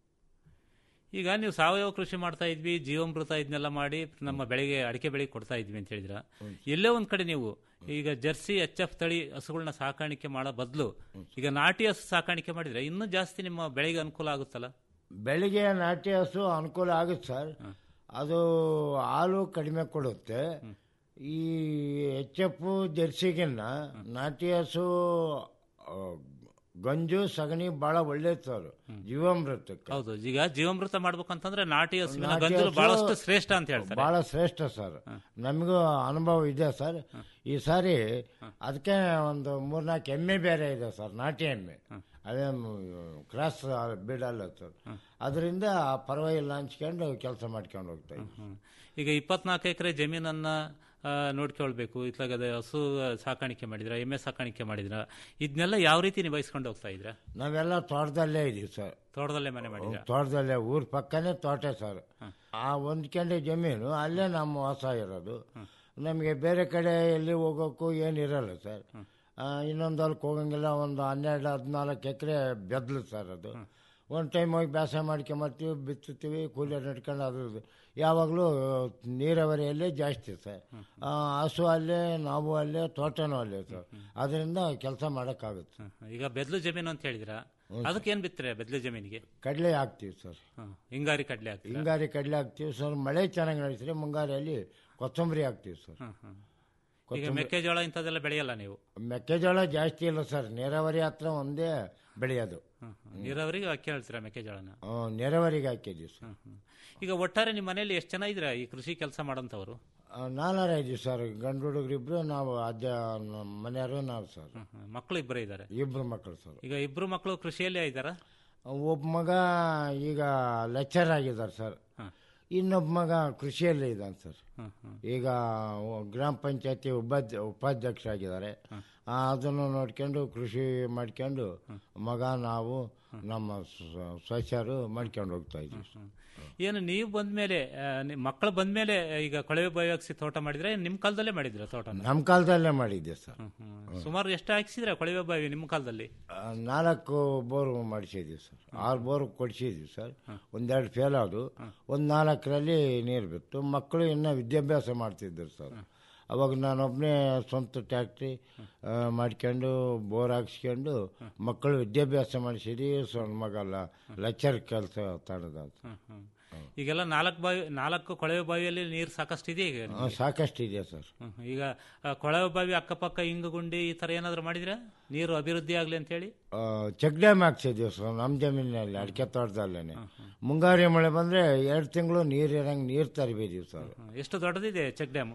ಈಗ ನೀವು ಸಾವಯವ ಕೃಷಿ ಮಾಡ್ತಾ ಇದ್ವಿ ಜೀವಾಮೃತ ಇದನ್ನೆಲ್ಲ ಮಾಡಿ ನಮ್ಮ ಬೆಳೆಗೆ ಅಡಿಕೆ ಬೆಳೆಗೆ ಕೊಡ್ತಾ ಇದ್ವಿ ಅಂತ ಹೇಳಿದ್ರ ಎಲ್ಲೇ ಒಂದ್ ಕಡೆ ನೀವು ಈಗ ಜರ್ಸಿ ಎಚ್ ಎಫ್ ತಳಿ ಹಸುಗಳನ್ನ ಸಾಕಾಣಿಕೆ ಮಾಡೋ ಬದಲು ಈಗ ನಾಟಿ ಹಸು ಸಾಕಾಣಿಕೆ ಮಾಡಿದ್ರೆ ಇನ್ನೂ ಜಾಸ್ತಿ ನಿಮ್ಮ ಬೆಳೆಗೆ ಅನುಕೂಲ ಆಗುತ್ತಲ್ಲ ಬೆಳಿಗ್ಗೆ ನಾಟಿ ಹಸು ಅನುಕೂಲ ಆಗುತ್ತೆ ಸರ್ ಅದು ಹಾಲು ಕಡಿಮೆ ಕೊಡುತ್ತೆ ಈ ಎಚ್ ಎಫ್ ಜರ್ಸಿಗಿನ್ನ ನಾಟಿ ಹಸು ಆ, ಗಂಜು ಸಗಣಿ ಬಹಳ ಒಳ್ಳೇದು ಸರ್ ಜೀವಾಮೃತಕ್ಕೆ ಹೌದು ಈಗ ಜೀವಾಮೃತ ಮಾಡ್ಬೇಕಂತಂದ್ರೆ ನಾಟಿ ಹಸುವಿನ ನಾಟಿ ಗಂಜಲು ಹಸು ಬಹಳಷ್ಟು ಶ್ರೇಷ್ಠ ಅಂತ ಹೇಳ್ತಾರೆ ಬಹಳ ಶ್ರೇಷ್ಠ ಸರ್ ನಮಗೂ ಅನುಭವ ಇದೆ ಸರ್ ಈ ಸಾರಿ ಅದಕ್ಕೆ ಒಂದು ಮೂರ್ನಾಲ್ಕು ಎಮ್ಮೆ ಬೇರೆ ಇದೆ ಸರ್ ನಾಟಿ ಎಮ್ಮೆ ಅದೇನು ಕ್ರಾಸ್ ಬಿಡಲ್ಲ ಸರ್ ಅದರಿಂದ ಪರವಾಗಿಲ್ಲ ಹಂಚ್ಕೊಂಡು ಕೆಲಸ ಮಾಡ್ಕೊಂಡು ಹೋಗ್ತಾ ಇದ್ವಿ ಈಗ ಇಪ್ಪತ್ನಾಲ್ಕು ಎಕರೆ ಜಮೀನನ್ನ ಆ, ನೋಡ್ಕೊಳ್ಬೇಕು ಇತ್ಲಾಗದ ಹಸು ಸಾಕಾಣಿಕೆ ಮಾಡಿದ್ರ ಎಮ್ಮೆ ಸಾಕಾಣಿಕೆ ಮಾಡಿದ್ರ ಇದನ್ನೆಲ್ಲ ಯಾವ ರೀತಿ ನಿಭಾಯಿಸ್ಕೊಂಡು ಹೋಗ್ತಾ ಇದ್ರ ನಾವೆಲ್ಲ ತೋಟದಲ್ಲೇ ಇದೀವಿ ಸರ್ ತೋಟದಲ್ಲೇ ಮನೆ ಮಾಡಿದ್ರ ತೋಟದಲ್ಲೇ ಊರ್ ಪಕ್ಕನೇ ತೋಟ ಸರ್ ಆ ಹೊಂದ್ಕೊಂಡೆ ಜಮೀನು ಅಲ್ಲೇ ನಮ್ಮ ವಾಸ ಇರೋದು ನಮಗೆ ಬೇರೆ ಕಡೆ ಎಲ್ಲಿ ಹೋಗೋಕ್ಕೂ ಏನಿರಲ್ಲ ಸರ್ ಆ, ಇನ್ನೊಂದು ಹೊಲಕ್ಕೆ ಹೋಗಂಗಿಲ್ಲ ಒಂದು ಹನ್ನೆರಡು ಹದಿನಾಲ್ಕು ಎಕರೆ ಬೆದ್ಲು ಸರ್ ಅದು ಒಂದು ಟೈಮ್ ಹೋಗಿ ಬೇಸಾಯ ಮಾಡ್ಕೊಂಬರ್ತೀವಿ ಬಿತ್ತುತ್ತೀವಿ ಕೂಲಿ ನಡ್ಕೊಂಡು ಅದು ಯಾವಾಗಲೂ ನೀರಾವರಿಯಲ್ಲೇ ಜಾಸ್ತಿ ಸರ್ ಆ, ಹಸು ಅಲ್ಲೇ ನಾವು ಅಲ್ಲೇ ತೋಟನೂ ಅಲ್ಲೇ ಸರ್ ಅದರಿಂದ ಕೆಲಸ ಮಾಡೋಕ್ಕಾಗುತ್ತೆ ಈಗ ಬೆದ್ಲು ಜಮೀನು ಅಂತ ಹೇಳಿದ್ರ ಅದಕ್ಕೆ ಏನ್ ಬಿತ್ತರೆ ಬೆದ್ಲು ಜಮೀನಿಗೆ ಕಡಲೆ ಹಾಕ್ತೀವಿ ಸರ್ ಹಿಂಗಾರಿ ಕಡ್ಲೆ ಹಾಕ್ತೀರಾ ಹಿಂಗಾರಿ ಕಡಲೆ ಹಾಕ್ತೀವಿ ಸರ್ ಮಳೆ ಚೆನ್ನಾಗಿ ನಡೆಸಿದ್ರೆ ಮುಂಗಾರಿಯಲ್ಲಿ ಕೊತ್ತಂಬರಿ ಹಾಕ್ತೀವಿ ಸರ್ ಈಗ ಕೊತ್ತಂಬರಿ- ಮೆಕ್ಕೆಜೋಳ ಇಂಥದ್ದೆಲ್ಲ ಬೆಳೆಯಲ್ಲ ನೀವು ಮೆಕ್ಕೆಜೋಳ ಜಾಸ್ತಿ ಇಲ್ಲ ಸರ್ ನೀರಾವರಿ ಹತ್ರ ಒಂದೇ ಬೆಳೆಯೋದು ನೀರಾವರಿಗೆ ಅಕ್ಕಿ ಹೇಳ್ತೀರಾ ಮೆಕ್ಕೆಜೋಳನ ಹ್ಮ್, ನೀರಾವರಿಗೆ ಹಾಕಿದ್ದೀವಿ ಸರ್ ಈಗ ಒಟ್ಟಾರೆ ನಿಮ್ಮ ಮನೆಯಲ್ಲಿ ಎಷ್ಟು ಜನ ಇದ್ರ ಈ ಕೃಷಿ ಕೆಲಸ ಮಾಡಂತವ್ರು ಆ, ನಾಲ್ವರ ಇದ್ದೀವಿ ಸರ್ ಗಂಡು ಹುಡುಗರಿಬ್ರು ನಾವು ಅಜ್ಜ ನಮ್ಮ ಮನೆಯವರು ನಾವು ಸರ್ ಮಕ್ಕಳು ಇಬ್ಬರೇ ಇದ್ದಾರೆ ಇಬ್ರು ಮಕ್ಕಳು ಸರ್ ಈಗ ಇಬ್ರು ಮಕ್ಕಳು ಕೃಷಿಯಲ್ಲೇ ಇದ್ದಾರಾ ಒಬ್ಬ ಮಗ ಈಗ ಲೆಕ್ಚರ್ ಆಗಿದ್ದಾರೆ ಸರ್ ಇನ್ನೊಬ್ಬ ಮಗ ಕೃಷಿಯಲ್ಲೇ ಇದ್ದಾನೆ ಸರ್ ಈಗ ಗ್ರಾಮ ಪಂಚಾಯತಿ ಉಪಾಧ್ಯ ಉಪಾಧ್ಯಕ್ಷ ಆಗಿದ್ದಾರೆ ಆ, ಅದನ್ನು ನೋಡ್ಕೊಂಡು ಕೃಷಿ ಮಾಡ್ಕೊಂಡು ಮಗ ನಾವು ನಮ್ಮ ಸ- ಸೊಸೆಯರು ಮಾಡ್ಕೊಂಡು ಹೋಗ್ತಾ ಇದ್ದೀವಿ ಸರ್. ಏನು ನೀವು ಬಂದ್ಮೇಲೆ ಆ, ನಿಮ್ ಮಕ್ಕಳು ಬಂದ್ಮೇಲೆ ಈಗ ಕೊಳವೆ ಬಾವಿ ಹಾಕ್ಸಿ ತೋಟ ಮಾಡಿದ್ರೆ ನಿಮ್ ಕಾಲದಲ್ಲೇ ಮಾಡಿದ್ರ ತೋಟ ನಮ್ಮ ಕಾಲದಲ್ಲೇ ಮಾಡಿದ್ದೆ ಸರ್ ಸುಮಾರು ಎಷ್ಟು ಹಾಕ್ಸಿದ್ರ ಕೊಳವೆ ಬಾವಿ ನಿಮ್ಮ ಕಾಲದಲ್ಲಿ ಆ, ನಾಲ್ಕು ಬೋರ್ ಮಾಡಿಸಿದ್ವಿ ಸರ್ ಆರು ಬೋರ್ ಕೊಡಿಸಿದ್ವಿ ಸರ್ ಒಂದೆರಡು ಫೇಲ್ ಆದವು ಒಂದು ನಾಲ್ಕರಲ್ಲಿ ನೀರು ಬಿತ್ತು ಮಕ್ಕಳು ಇನ್ನೂ ವಿದ್ಯಾಭ್ಯಾಸ ಮಾಡ್ತಿದ್ದರು ಸರ್ ಅವಾಗ ನಾನೊಬ್ಬನೇ ಸ್ವಂತ ಟ್ಯಾಕ್ಟ್ರಿ ಮಾಡ್ಕೊಂಡು ಬೋರ್ ಹಾಕ್ಸ್ಕೊಂಡು ಮಕ್ಕಳು ವಿದ್ಯಾಭ್ಯಾಸ ಮಾಡಿಸಿದ್ವಿ ಸಣ್ಣ ಮಗಲ್ಲ ಲೆಕ್ಚರ್ ಕೆಲಸ ತಡದ ಈಗೆಲ್ಲ ನಾಲ್ಕು ಬಾವಿ ನಾಲ್ಕು ಕೊಳವೆ ಬಾವಿಯಲ್ಲಿ ನೀರು ಸಾಕಷ್ಟು ಇದೆ ಈಗ ನಿಮ್ಗೆ? ಸಾಕಷ್ಟು ಇದೆ ಸರ್ ಹ್ಮ್. ಈಗ ಆ, ಕೊಳವೆ ಬಾವಿ ಅಕ್ಕಪಕ್ಕ ಹಿಂಗ ಗುಂಡಿ ಈ ತರ ಏನಾದ್ರು ಮಾಡಿದ್ರ ನೀರು ಅಭಿವೃದ್ಧಿ ಆಗ್ಲಿ ಅಂತ ಹೇಳಿ ಚೆಕ್ ಡ್ಯಾಮ್ ಹಾಕ್ಸಿದ್ವಿ ಸರ್ ನಮ್ಮ ಜಮೀನಿನಲ್ಲಿ ಅಡಿಕೆ ತೋಟದಲ್ಲೇ ಮುಂಗಾರಿ ಮಳೆ ಬಂದರೆ ಎರಡು ತಿಂಗಳು ನೀರು ಇರಂಗೆ ನೀರು ತರಬೇದೀವಿ ಸರ್ ಎಷ್ಟು ದೊಡ್ಡದಿದೆ ಚೆಕ್ ಡ್ಯಾಮ್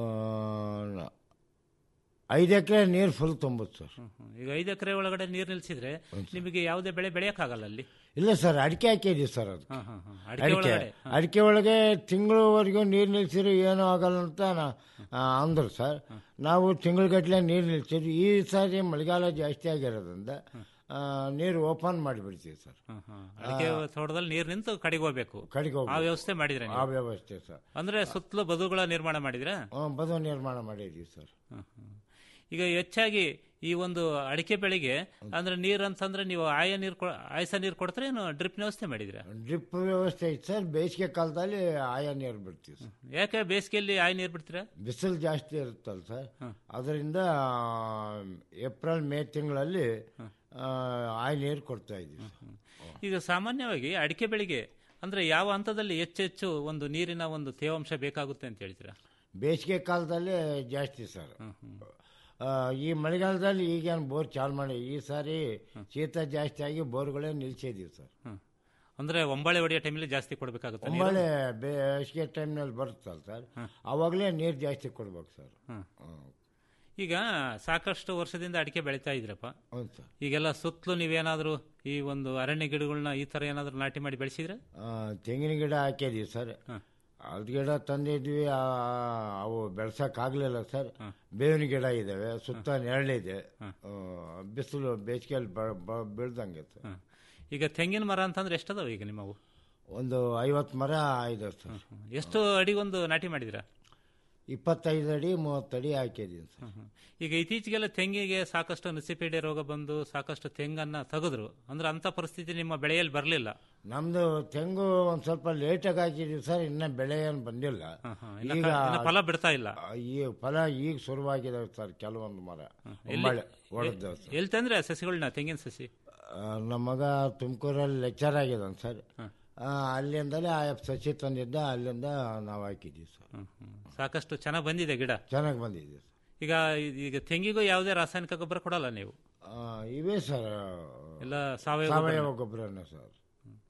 ಆ, ಐದು ಎಕರೆ ನೀರು ಫುಲ್ ತುಂಬುತ್ತೆ ಸರ್ ಈಗ ಐದು ಎಕರೆ ಒಳಗಡೆ ನೀರು ನಿಲ್ಸಿದ್ರೆ ನಿಮಗೆ ಯಾವುದೇ ಬೆಳೆ ಬೆಳೆಯಕ್ಕಾಗಲ್ಲ ಅಲ್ಲಿ ಇಲ್ಲ ಸರ್ ಅಡಿಕೆ ಹಾಕಿದೀವಿ ಸರ್ ಅದು ಹಾ, ಹಾ, ಹಾ. ಅಡಿಕೆ ಅಡಿಕೆ ಒಳಗಡೆ? ಅಡಿಕೆ ಒಳಗೆ ತಿಂಗಳವರೆಗೂ ನೀರು ನಿಲ್ಸಿದ್ರು ಏನೂ ಆಗಲ್ಲ ಅಂತ ನಾ- ಆ, ಅಂದ್ರು ಸರ್ ನಾವು ತಿಂಗಳಗಟ್ಟಲೆ ನೀರು ನಿಲ್ಸಿದ್ವಿ ಈ ಸಾರಿ ಮಳೆಗಾಲ ಜಾಸ್ತಿ ಆಗಿರೋದ್ರಿಂದ ಆ, ನೀರು ಓಪನ್ ಮಾಡಿಬಿಡ್ತೀವಿ ಸರ್ ಅಡಿಕೆ ತೋಟದಲ್ಲಿ ನೀರು ನಿಂತು ಕಡೆಗೆ ಹೋಗ್ಬೇಕು ಕಡೆಗೆ ಆ ವ್ಯವಸ್ಥೆ ಮಾಡಿದ್ರೆ ಆ ವ್ಯವಸ್ಥೆ ಸರ್ ಅಂದ್ರೆ ಸುತ್ತಲೂ ಬದುಗಳ ನಿರ್ಮಾಣ ಮಾಡಿದ್ರ ಹ್ಮ್, ಬದು ನಿರ್ಮಾಣ ಮಾಡಿದ್ದೀವಿ ಸರ್ ಈಗ ಹೆಚ್ಚಾಗಿ ಈ ಒಂದು ಅಡಿಕೆ ಬೆಳೆಗೆ ಅಂದ್ರೆ ನೀರು ಅಂತಂದ್ರೆ ನೀವು ಆಯ ನೀರು ಆಯಸ ನೀರು ಕೊಡ್ತಾರೆ ಏನು ಡ್ರಿಪ್ ವ್ಯವಸ್ಥೆ ಮಾಡಿದ್ರ ಡ್ರಿಪ್ ವ್ಯವಸ್ಥೆ ಇತ್ತು ಸರ್ ಬೇಸಿಗೆ ಕಾಲದಲ್ಲಿ ಆಯಾ ನೀರು ಬಿಡ್ತೀವಿ ಸರ್ ಯಾಕೆ ಬೇಸಿಗೆಯಲ್ಲಿ ಆಯ ನೀರು ಬಿಡ್ತೀರಾ ಬಿಸಿಲು ಜಾಸ್ತಿ ಇರುತ್ತಲ್ಲ ಸರ್ ಅದರಿಂದ ಏಪ್ರಿಲ್ ಮೇ ತಿಂಗಳಲ್ಲಿ ಆಯ್ ನೀರು ಕೊಡ್ತಾ ಇದ್ದೀವಿ ಈಗ ಸಾಮಾನ್ಯವಾಗಿ ಅಡಿಕೆ ಬೆಳೆಗೆ ಅಂದ್ರೆ ಯಾವ ಹಂತದಲ್ಲಿ ಹೆಚ್ಚೆಚ್ಚು ಒಂದು ನೀರಿನ ಒಂದು ತೇವಾಂಶ ಬೇಕಾಗುತ್ತೆ ಅಂತ ಹೇಳ್ತೀರಾ ಬೇಸಿಗೆ ಕಾಲದಲ್ಲಿ ಜಾಸ್ತಿ ಸರ್ ಆ, ಈ ಮಳೆಗಾಲದಲ್ಲಿ ಈಗೇನು ಬೋರ್ ಚಾಲು ಮಾಡಿ ಈ ಸಾರಿ ಶೀತ ಜಾಸ್ತಿ ಆಗಿ ಬೋರ್ಗಳೇ ನಿಲ್ಸಿದೀವಿ ಸರ್ ಅಂದ್ರೆ ಒಂಬಾಳೆ ಹೊಡೆಯೋ ಟೈಮಲ್ಲಿ ಜಾಸ್ತಿ ಕೊಡ್ಬೇಕಾಗುತ್ತೆ ನೀರು? ಒಂಬಳೆ ಬೇಸಿಗೆ ಟೈಮ್ನಲ್ಲಿ ಬರುತ್ತಲ್ಲ ಸರ್ ಅವಾಗಲೇ ನೀರು ಜಾಸ್ತಿ ಕೊಡ್ಬೇಕು ಸರ್ ಹ್ಮ್. ಈಗ ಸಾಕಷ್ಟು ವರ್ಷದಿಂದ ಅಡಿಕೆ ಬೆಳೀತಾ ಇದ್ರಪ್ಪ ಹೌದು ಸರ್ ಈಗೆಲ್ಲ ಸುತ್ತಲೂ ನೀವೇನಾದ್ರೂ ಈ ಒಂದು ಅರಣ್ಯ ಗಿಡಗಳನ್ನ ಈ ತರ ಏನಾದ್ರು ನಾಟಿ ಮಾಡಿ ಬೆಳೆಸಿದ್ರೆ ಆ, ತೆಂಗಿನ ಗಿಡ ಹಾಕಿದೀವಿ ಸರ್ ಅದ್ ಗಿಡ ತಂದಿದ್ವಿ ಆ, ಅವು ಬೆಳ್ಸಕ್ಕಾಗ್ಲಿಲ್ಲ ಸರ್ ಬೇವಿನ ಗಿಡ ಇದಾವೆ ಸುತ್ತ ನೆರಳಿದೆ ಆ, ಬಿಸಿಲು ಬೇಸಿಗೆಯಲ್ಲಿ ಬೀಳ್ದಂಗೆ ಸರ್ ಈಗ ತೆಂಗಿನ ಮರ ಅಂತಂದ್ರೆ ಎಷ್ಟದಾವ ಈಗ ನಿಮ್ಮವು ಒಂದು ಐವತ್ತು ಮರ ಇದೆ ಸರ್ ಎಷ್ಟು ಅಡಿಗೊಂದು ನಾಟಿ ಮಾಡಿದಿರಾ ಇಪ್ಪತ್ತೈದು ಅಡಿ ಮೂವತ್ತಡಿ ಹಾಕಿದೀನಿ ಸರ್ ಈಗ ಇತ್ತೀಚೆಗೆಲ್ಲ ತೆಂಗಿಗೆ ಸಾಕಷ್ಟು ನುಸಿಪೀಡೆ ರೋಗ ಬಂದು ಸಾಕಷ್ಟು ತೆಂಗನ್ನ ತೆಗೆದ್ರು ಅಂದ್ರೆ ಅಂತ ಪರಿಸ್ಥಿತಿ ನಿಮ್ಮ ಬೆಳೆಯಲ್ಲಿ ಬರಲಿಲ್ಲ ನಮ್ದು ತೆಂಗು ಒಂದ್ ಸ್ವಲ್ಪ ಲೇಟಾಗಿ ಹಾಕಿದೀವಿ ಸರ್ ಇನ್ನ ಬೆಳೆ ಏನು ಬಂದಿಲ್ಲ ಇನ್ನ ಕ- ಇನ್ನ ಫಲ ಬಿಡ್ತಾ ಇಲ್ಲ. ಈ ಫಲ ಈಗ ಶುರುವಾಗಿದೆ ಸರ್ ಕೆಲವೊಂದು ಮರ ಎಲ್ಲಿ- ಮಳೆ ಹೊಡೆದ ಸರ್ ಎಲ್ಲಿ ತಂದ್ರೆ ಸಸಿಗಳನ್ನ ತೆಂಗಿನ ಸಸಿ ಆ, ನಮ್ಮ ಮಗ ತುಮಕೂರಲ್ಲಿ ಲೆಕ್ಚರ್ ಆಗಿದ್ದಾನೆ ಸರ್ ಆ, ಅಲ್ಲಿಂದಲೇ ಆ ಸಸಿ ತಂದಿದ್ದ ಅಲ್ಲಿಂದ ನಾವು ಹಾಕಿದ್ದೀವಿ ಸರ್ ಸಾಕಷ್ಟು ಚೆನ್ನಾಗಿ ಬಂದಿದೆ ಗಿಡ ಚೆನ್ನಾಗಿ ಬಂದಿದೆ ಸರ್ ಈಗ ಈಗ ತೆಂಗಿಗೂ ಯಾವುದೇ ರಾಸಾಯನಿಕ ಗೊಬ್ಬರ ಕೊಡಲ್ಲ ನೀವು ಆ, ಇವೇ ಸರ್ ಎಲ್ಲ ಸಾವಯವ ಸಾವಯವ ಗೊಬ್ಬರನೇ. ಗೊಬ್ಬರನೇ ಸರ್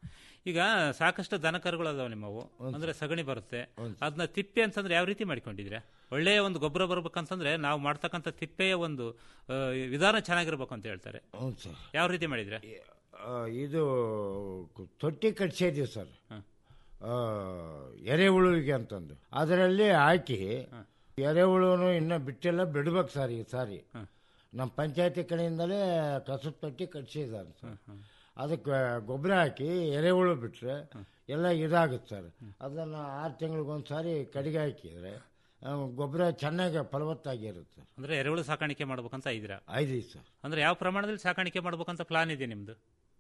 ಈಗ ಸಾಕಷ್ಟು ದನಕರುಗಳು ಅದಾವ ನಿಮ್ಮವು ಅಂದ್ರೆ ಸಗಣಿ ಬರುತ್ತೆ ಅದನ್ನ ತಿಪ್ಪೆ ಅಂತಂದ್ರೆ ಯಾವ ರೀತಿ ಮಾಡ್ಕೊಂಡಿದ್ರೆ ಒಳ್ಳೆಯ ಒಂದು ಗೊಬ್ಬರ ಬರ್ಬೇಕಂತಂದ್ರೆ ನಾವು ಮಾಡ್ತಕ್ಕಂಥ ತಿಪ್ಪೆಯ ಒಂದು ಆ, ವಿಧಾನ ಚೆನ್ನಾಗಿರ್ಬೇಕು ಅಂತ ಹೇಳ್ತಾರೆ ಹೌದು ಸರ್ ಯಾವ ರೀತಿ ಮಾಡಿದ್ರೆ ಆ, ಇದು ಕು- ತೊಟ್ಟಿ ಕಟ್ಸಿದ್ದೀವಿ ಸರ್ ಆ, ಎರೆಹುಳುವಿಗೆ ಅಂತಂದು ಅದರಲ್ಲಿ ಹಾಕಿ ಎರೆಹುಳುನು ಇನ್ನೂ ಬಿಟ್ಟಿಲ್ಲ ಬಿಡ್ಬೇಕು ಸರ್ ಈ ಸಾರಿ ನಮ್ಮ ಪಂಚಾಯತಿ ಕಡೆಯಿಂದಲೇ ಕಸದ ತೊಟ್ಟಿ ಕಟ್ಸಿದ್ದಾರೆ ಸರ್ ಅದಕ್ಕೆ ಗೊಬ್ಬರ ಹಾಕಿ ಎರೆಹುಳು ಬಿಟ್ಟರೆ ಎಲ್ಲ ಇದಾಗುತ್ತೆ ಸರ್ ಅದನ್ನು ಆರು ತಿಂಗಳಿಗೊಂದು ಸಾರಿ ಕಡಿಗೆ ಹಾಕಿದರೆ ಗೊಬ್ಬರ ಚೆನ್ನಾಗಿ ಫಲವತ್ತಾಗಿರುತ್ತೆ ಸರ್ ಅಂದ್ರೆ ಎರೆಹುಳು ಸಾಕಾಣಿಕೆ ಮಾಡ್ಬೇಕಂತ ಇದ್ದೀರಾ ಐದು ಸರ್ ಅಂದ್ರೆ ಯಾವ ಪ್ರಮಾಣದಲ್ಲಿ ಸಾಕಾಣಿಕೆ ಮಾಡ್ಬೇಕಂತ ಪ್ಲಾನ್ ಇದೆ ನಿಮ್ದು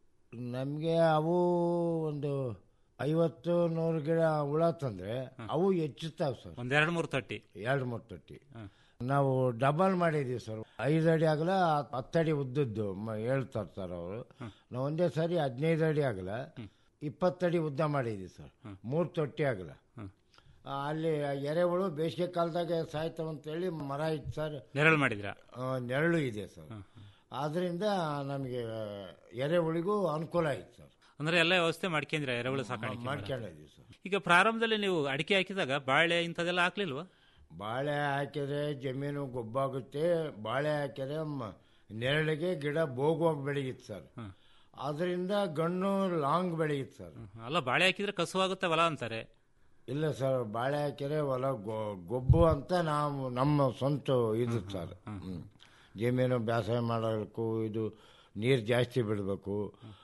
ನಮಗೆ ಅವು ಒಂದು ಐವತ್ತು ನೂರು ಗಿಡ ಹುಳ ತಂದ್ರೆ ಅವು ಹೆಚ್ಚುತ್ತಾವೆ ಸರ್ ಒಂದ್ ಎರಡು ಮೂರು ತೊಟ್ಟಿ ಎರಡು ಮೂರು ತೊಟ್ಟಿ ನಾವು ಡಬಲ್ ಮಾಡಿದೀವಿ ಸರ್ ಐದು ಅಡಿ ಆಗಲ ಹತ್ತು ಅಡಿ ಉದ್ದದ್ದು ಮ- ಹೇಳ್ತಾರೆ ಸರ್ ಅವರು ನಾವು ಒಂದೇ ಸಾರಿ ಹದಿನೈದು ಅಡಿ ಆಗಲ ಇಪ್ಪತ್ತಡಿ ಉದ್ದ ಮಾಡಿದೀವಿ ಸರ್ ಮೂರು ತೊಟ್ಟಿ ಆಗಲ ಆ, ಅಲ್ಲಿ ಎರೆಹುಳು ಬೇಸಿಗೆ ಕಾಲದಾಗ ಸಾಯ್ತಾವಂತೇಳಿ ಮರ ಇತ್ತು ಸರ್ ನೆರಳು ಮಾಡಿದ್ರಾ ಆ, ನೆರಳು ಇದೆ ಸರ್ ಆದ್ರಿಂದ ನಮಗೆ ಎರೆಹುಳಿಗೂ ಅನುಕೂಲ ಆಯ್ತು ಸರ್ ಅಂದ್ರೆ ಎಲ್ಲ ವ್ಯವಸ್ಥೆ ಮಾಡ್ಕೊಂಡ್ರ ಎರೆಹುಳು ಸಾಕಾಣಿಕೆ ಮಾಡಕ್ಕೆ? ಮಾಡ್ಕೊಂಡಿದ್ದೀವಿ ಸರ್ ಈಗ ಪ್ರಾರಂಭದಲ್ಲಿ ನೀವು ಅಡಿಕೆ ಹಾಕಿದಾಗ ಬಾಳೆ ಇಂಥದೆಲ್ಲ ಹಾಕ್ಲಿಲ್ವಾ ಬಾಳೆ ಹಾಕಿದ್ರೆ ಜಮೀನು ಗೊಬ್ಬಾಗುತ್ತೆ ಬಾಳೆ ಹಾಕಿದ್ರೆ ಮ- ನೆರಳಿಗೆ ಗಿಡ ಬೋಗುವಾಗಿ ಬೆಳೆಯುತ್ತೆ ಸರ್ ಅದರಿಂದ ಗಣ್ಣು ಲಾಂಗ್ ಬೆಳೆಯುತ್ತೆ ಸರ್ ಅಲ್ಲ ಬಾಳೆ ಹಾಕಿದ್ರೆ ಕಸುವಾಗುತ್ತೆ ಹೊಲ ಅಂತಾರೆ ಇಲ್ಲ ಸರ್ ಬಾಳೆ ಹಾಕಿದ್ರೆ ಹೊಲ ಗೊ- ಗೊಬ್ಬು ಅಂತ ನಾವು ನಮ್ಮ ಸ್ವಂತ ಇದು ಸರ್ ಹ್ಮ್. ಜಮೀನು ಬೇಸಾಯ ಮಾಡೋಕ್ಕೂ ಇದು ನೀರು ಜಾಸ್ತಿ ಬಿಡಬೇಕು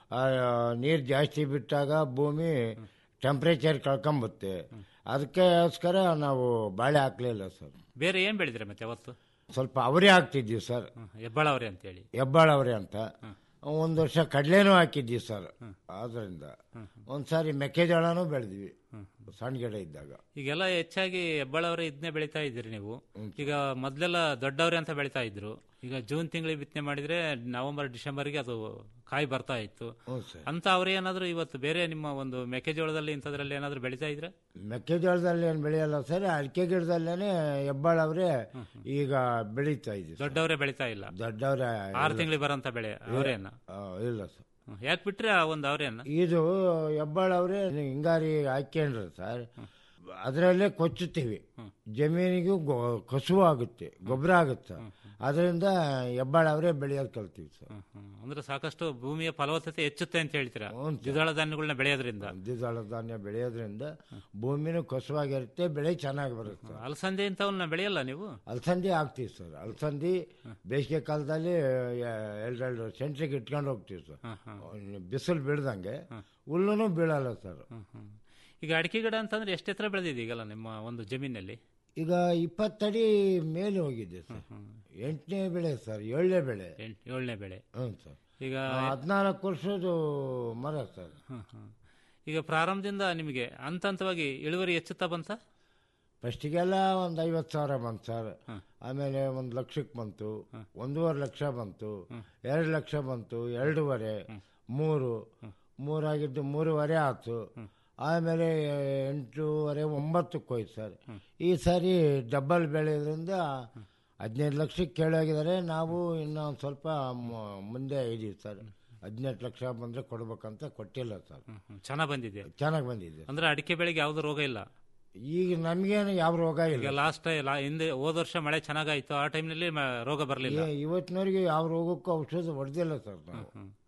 ನೀರು ಜಾಸ್ತಿ ಬಿಟ್ಟಾಗ ಭೂಮಿ ಟೆಂಪ್ರೇಚರ್ ಕಳ್ಕೊಂಬತ್ತೆ ಅದಕ್ಕೋಸ್ಕರ ನಾವು ಬಾಳೆ ಹಾಕ್ಲಿಲ್ಲ ಸರ್ ಬೇರೆ ಏನ್ ಬೆಳೆದಿರ ಮತ್ತೆ ಅವತ್ತು ಸ್ವಲ್ಪ ಅವರೇ ಹಾಕ್ತಿದ್ವಿ ಸರ್ ಹೆಬ್ಬಾಳವ್ರೆ ಅಂತೇಳಿ ಹೆಬ್ಬಾಳ ಅವರೇ ಅಂತ ಒಂದು ವರ್ಷ ಕಡಲೆನೂ ಹಾಕಿದ್ವಿ ಸರ್ ಆದ್ರಿಂದ ಒಂದ್ಸಾರಿ ಮೆಕ್ಕೆಜೋಳನೂ ಬೆಳೆದ್ವಿ ಸಣ್ಣ ಗಿಡ ಇದ್ದಾಗ ಈಗೆಲ್ಲ ಹೆಚ್ಚಾಗಿ ಹೆಬ್ಬಾಳವ್ರೆ ಇದನ್ನೇ ಬೆಳಿತಾ ಇದ್ದೀರಿ ನೀವು ಈಗ ಮೊದ್ಲೆಲ್ಲ ದೊಡ್ಡವ್ರೆ ಅಂತ ಬೆಳಿತಾ ಇದ್ರು ಈಗ ಜೂನ್ ತಿಂಗಳಿಗೆ ಬಿತ್ತನೆ ಮಾಡಿದ್ರೆ ನವೆಂಬರ್ ಡಿಸೆಂಬರ್ಗೆ ಅದು ಕಾಯಿ ಬರ್ತಾ ಇತ್ತು ಹ್ಞೂ ಸರ್ ಅಂತ ಅವ್ರೆ ಏನಾದ್ರು ಇವತ್ತು ಬೇರೆ ನಿಮ್ಮ ಒಂದು ಮೆಕ್ಕೆಜೋಳದಲ್ಲಿ ಇಂಥದ್ರಲ್ಲಿ ಏನಾದ್ರು ಬೆಳಿತಾ ಇದ್ರೆ ಮೆಕ್ಕೆಜೋಳದಲ್ಲಿ ಏನು ಬೆಳೆಯಲ್ಲ ಸರ್ ಅಡಿಕೆ ಗಿಡದಲ್ಲೇನೆ ಹೆಬ್ಬಾಳ ಅವರೇ ಈಗ ಬೆಳೀತಾ ಇದ್ವಿ ದೊಡ್ಡವರೇ ಬೆಳಿತಾ ಇಲ್ಲ ದೊಡ್ಡವ್ರೆ ಆರು ತಿಂಗಳಿಗೆ ಬರೋಂತ ಬೆಳೆ ಅವರೇನ ಇಲ್ಲ ಸರ್ ಯಾಕೆ ಬಿಟ್ರೆ ಆ ಒಂದು ಅವರೇನ ಇದು ಹೆಬ್ಬಾಳ ಅವರೇ ಹಿಂಗಾರಿ ಹಾಕ್ಯಂಡ್ರೆ ಸರ್ ಅದರಲ್ಲೇ ಕೊಚ್ಚುತ್ತೀವಿ ಜಮೀನಿಗೂ ಗೊ- ಕಸುವು ಆಗುತ್ತೆ ಗೊಬ್ಬರ ಆಗುತ್ತೆ ಅದರಿಂದ ಹೆಬ್ಬಾಳ ಅವರೇ ಬೆಳೆಯೋದು ಕಲ್ತೀವಿ ಸರ್ ಅಂದ್ರೆ ಸಾಕಷ್ಟು ಭೂಮಿಯ ಫಲವತ್ತತೆ ಹೆಚ್ಚುತ್ತೆ ಅಂತ ಹೇಳ್ತೀರಾ ದ್ವಿದಳ ಧಾನ್ಯಗಳನ್ನ ಬೆಳೆಯೋದ್ರಿಂದ ದ್ವಿದಳ ಧಾನ್ಯ ಬೆಳೆಯೋದ್ರಿಂದ ಭೂಮಿನೂ ಕಸುವಾಗಿರುತ್ತೆ ಬೆಳೆ ಚೆನ್ನಾಗಿ ಬರುತ್ತೆ ಅಲಸಂದೆ ಇಂಥವನ್ನ ಬೆಳೆಯಲ್ಲ ನೀವು ಅಲಸಂದಿ ಹಾಕ್ತೀವಿ ಸರ್ ಅಲಸಂದಿ ಬೇಸಿಗೆ ಕಾಲದಲ್ಲಿ ಎರಡೆರಡು ಸೆಂಟ್ರಿಗೆ ಇಟ್ಕೊಂಡು ಹೋಗ್ತೀವಿ ಸರ್ ಬಿಸಿಲು ಬೀಳ್ದಂಗೆ ಹುಲ್ಲೂ ಬೀಳಲ್ಲ ಸರ್ ಈಗ ಅಡಿಕೆ ಗಿಡ ಅಂತಂದ್ರೆ ಎಷ್ಟು ಎತ್ತರ ಬೆಳೆದಿದೆ ಈಗಲ್ಲ ನಿಮ್ಮ ಒಂದು ಜಮೀನಲ್ಲಿ ಈಗ ಇಪ್ಪತ್ತಡಿ ಮೇಲೆ ಹೋಗಿದೆ ಸರ್ ಎಂಟನೇ ಬೆಳೆ ಸರ್ ಏಳನೇ ಬೆಳೆ ಏಳನೇ ಬೆಳೆ ಹ್ಞೂ ಸರ್ ಈಗ ಹದಿನಾಲ್ಕು ವರ್ಷದ ಮರ ಸರ್ ಹ್ಮ್, ಹ್ಮ್. ಈಗ ಪ್ರಾರಂಭದಿಂದ ನಿಮಗೆ ಹಂತ ಹಂತವಾಗಿ ಇಳುವರಿ ಹೆಚ್ಚುತ್ತಾ ಬಂತ ಫಸ್ಟಿಗೆಲ್ಲ ಒಂದು ಐವತ್ತು ಸಾವಿರ ಬಂತು ಸರ್ ಆಮೇಲೆ ಒಂದು ಲಕ್ಷಕ್ಕೆ ಬಂತು ಒಂದೂವರೆ ಲಕ್ಷ ಬಂತು ಎರಡು ಲಕ್ಷ ಬಂತು ಎರಡೂವರೆ ಮೂರು ಮೂರಾಗಿದ್ದು ಮೂರುವರೆ ಆಯ್ತು ಆಮೇಲೆ ಎಂಟೂವರೆ ಒಂಬತ್ತಕ್ಕೆ ಹೋಯ್ತು ಸರ್ ಈ ಸಾರಿ ಡಬಲ್ ಬೆಳೆಯೋದ್ರಿಂದ ಹದಿನೈದು ಲಕ್ಷಕ್ಕೆ ಕೇಳೋಗಿದ್ದಾರೆ ನಾವು ಇನ್ನೂ ಒಂದು ಸ್ವಲ್ಪ ಮ- ಮುಂದೆ ಇದೀವಿ ಸರ್ ಹದಿನೆಂಟು ಲಕ್ಷ ಬಂದರೆ ಕೊಡ್ಬೇಕಂತ ಕೊಟ್ಟಿಲ್ಲ ಸರ್ ಚೆನ್ನಾಗ್ ಬಂದಿದೆ ಚೆನ್ನಾಗಿ ಬಂದಿದೆ ಅಂದ್ರೆ ಅಡಿಕೆ ಬೆಳೆಗೆ ಯಾವ್ದು ರೋಗ ಇಲ್ಲ ಈಗ ನಮಗೇನು ಯಾವ ರೋಗ ಈಗ ಇಲ್ಲ ಲಾಸ್ಟ್ ಹಿಂದೆ ಹೋದ ವರ್ಷ ಮಳೆ ಚೆನ್ನಾಗಾಯ್ತು ಆ ಟೈಮ್ನಲ್ಲಿ ರೋಗ ಬರಲಿಲ್ಲ ಈ- ಇವತ್ತಿನವರೆಗೆ ಯಾವ ರೋಗಕ್ಕೂ ಔಷಧ ಹೊಡೆದಿಲ್ಲ ಸರ್ ನಾವು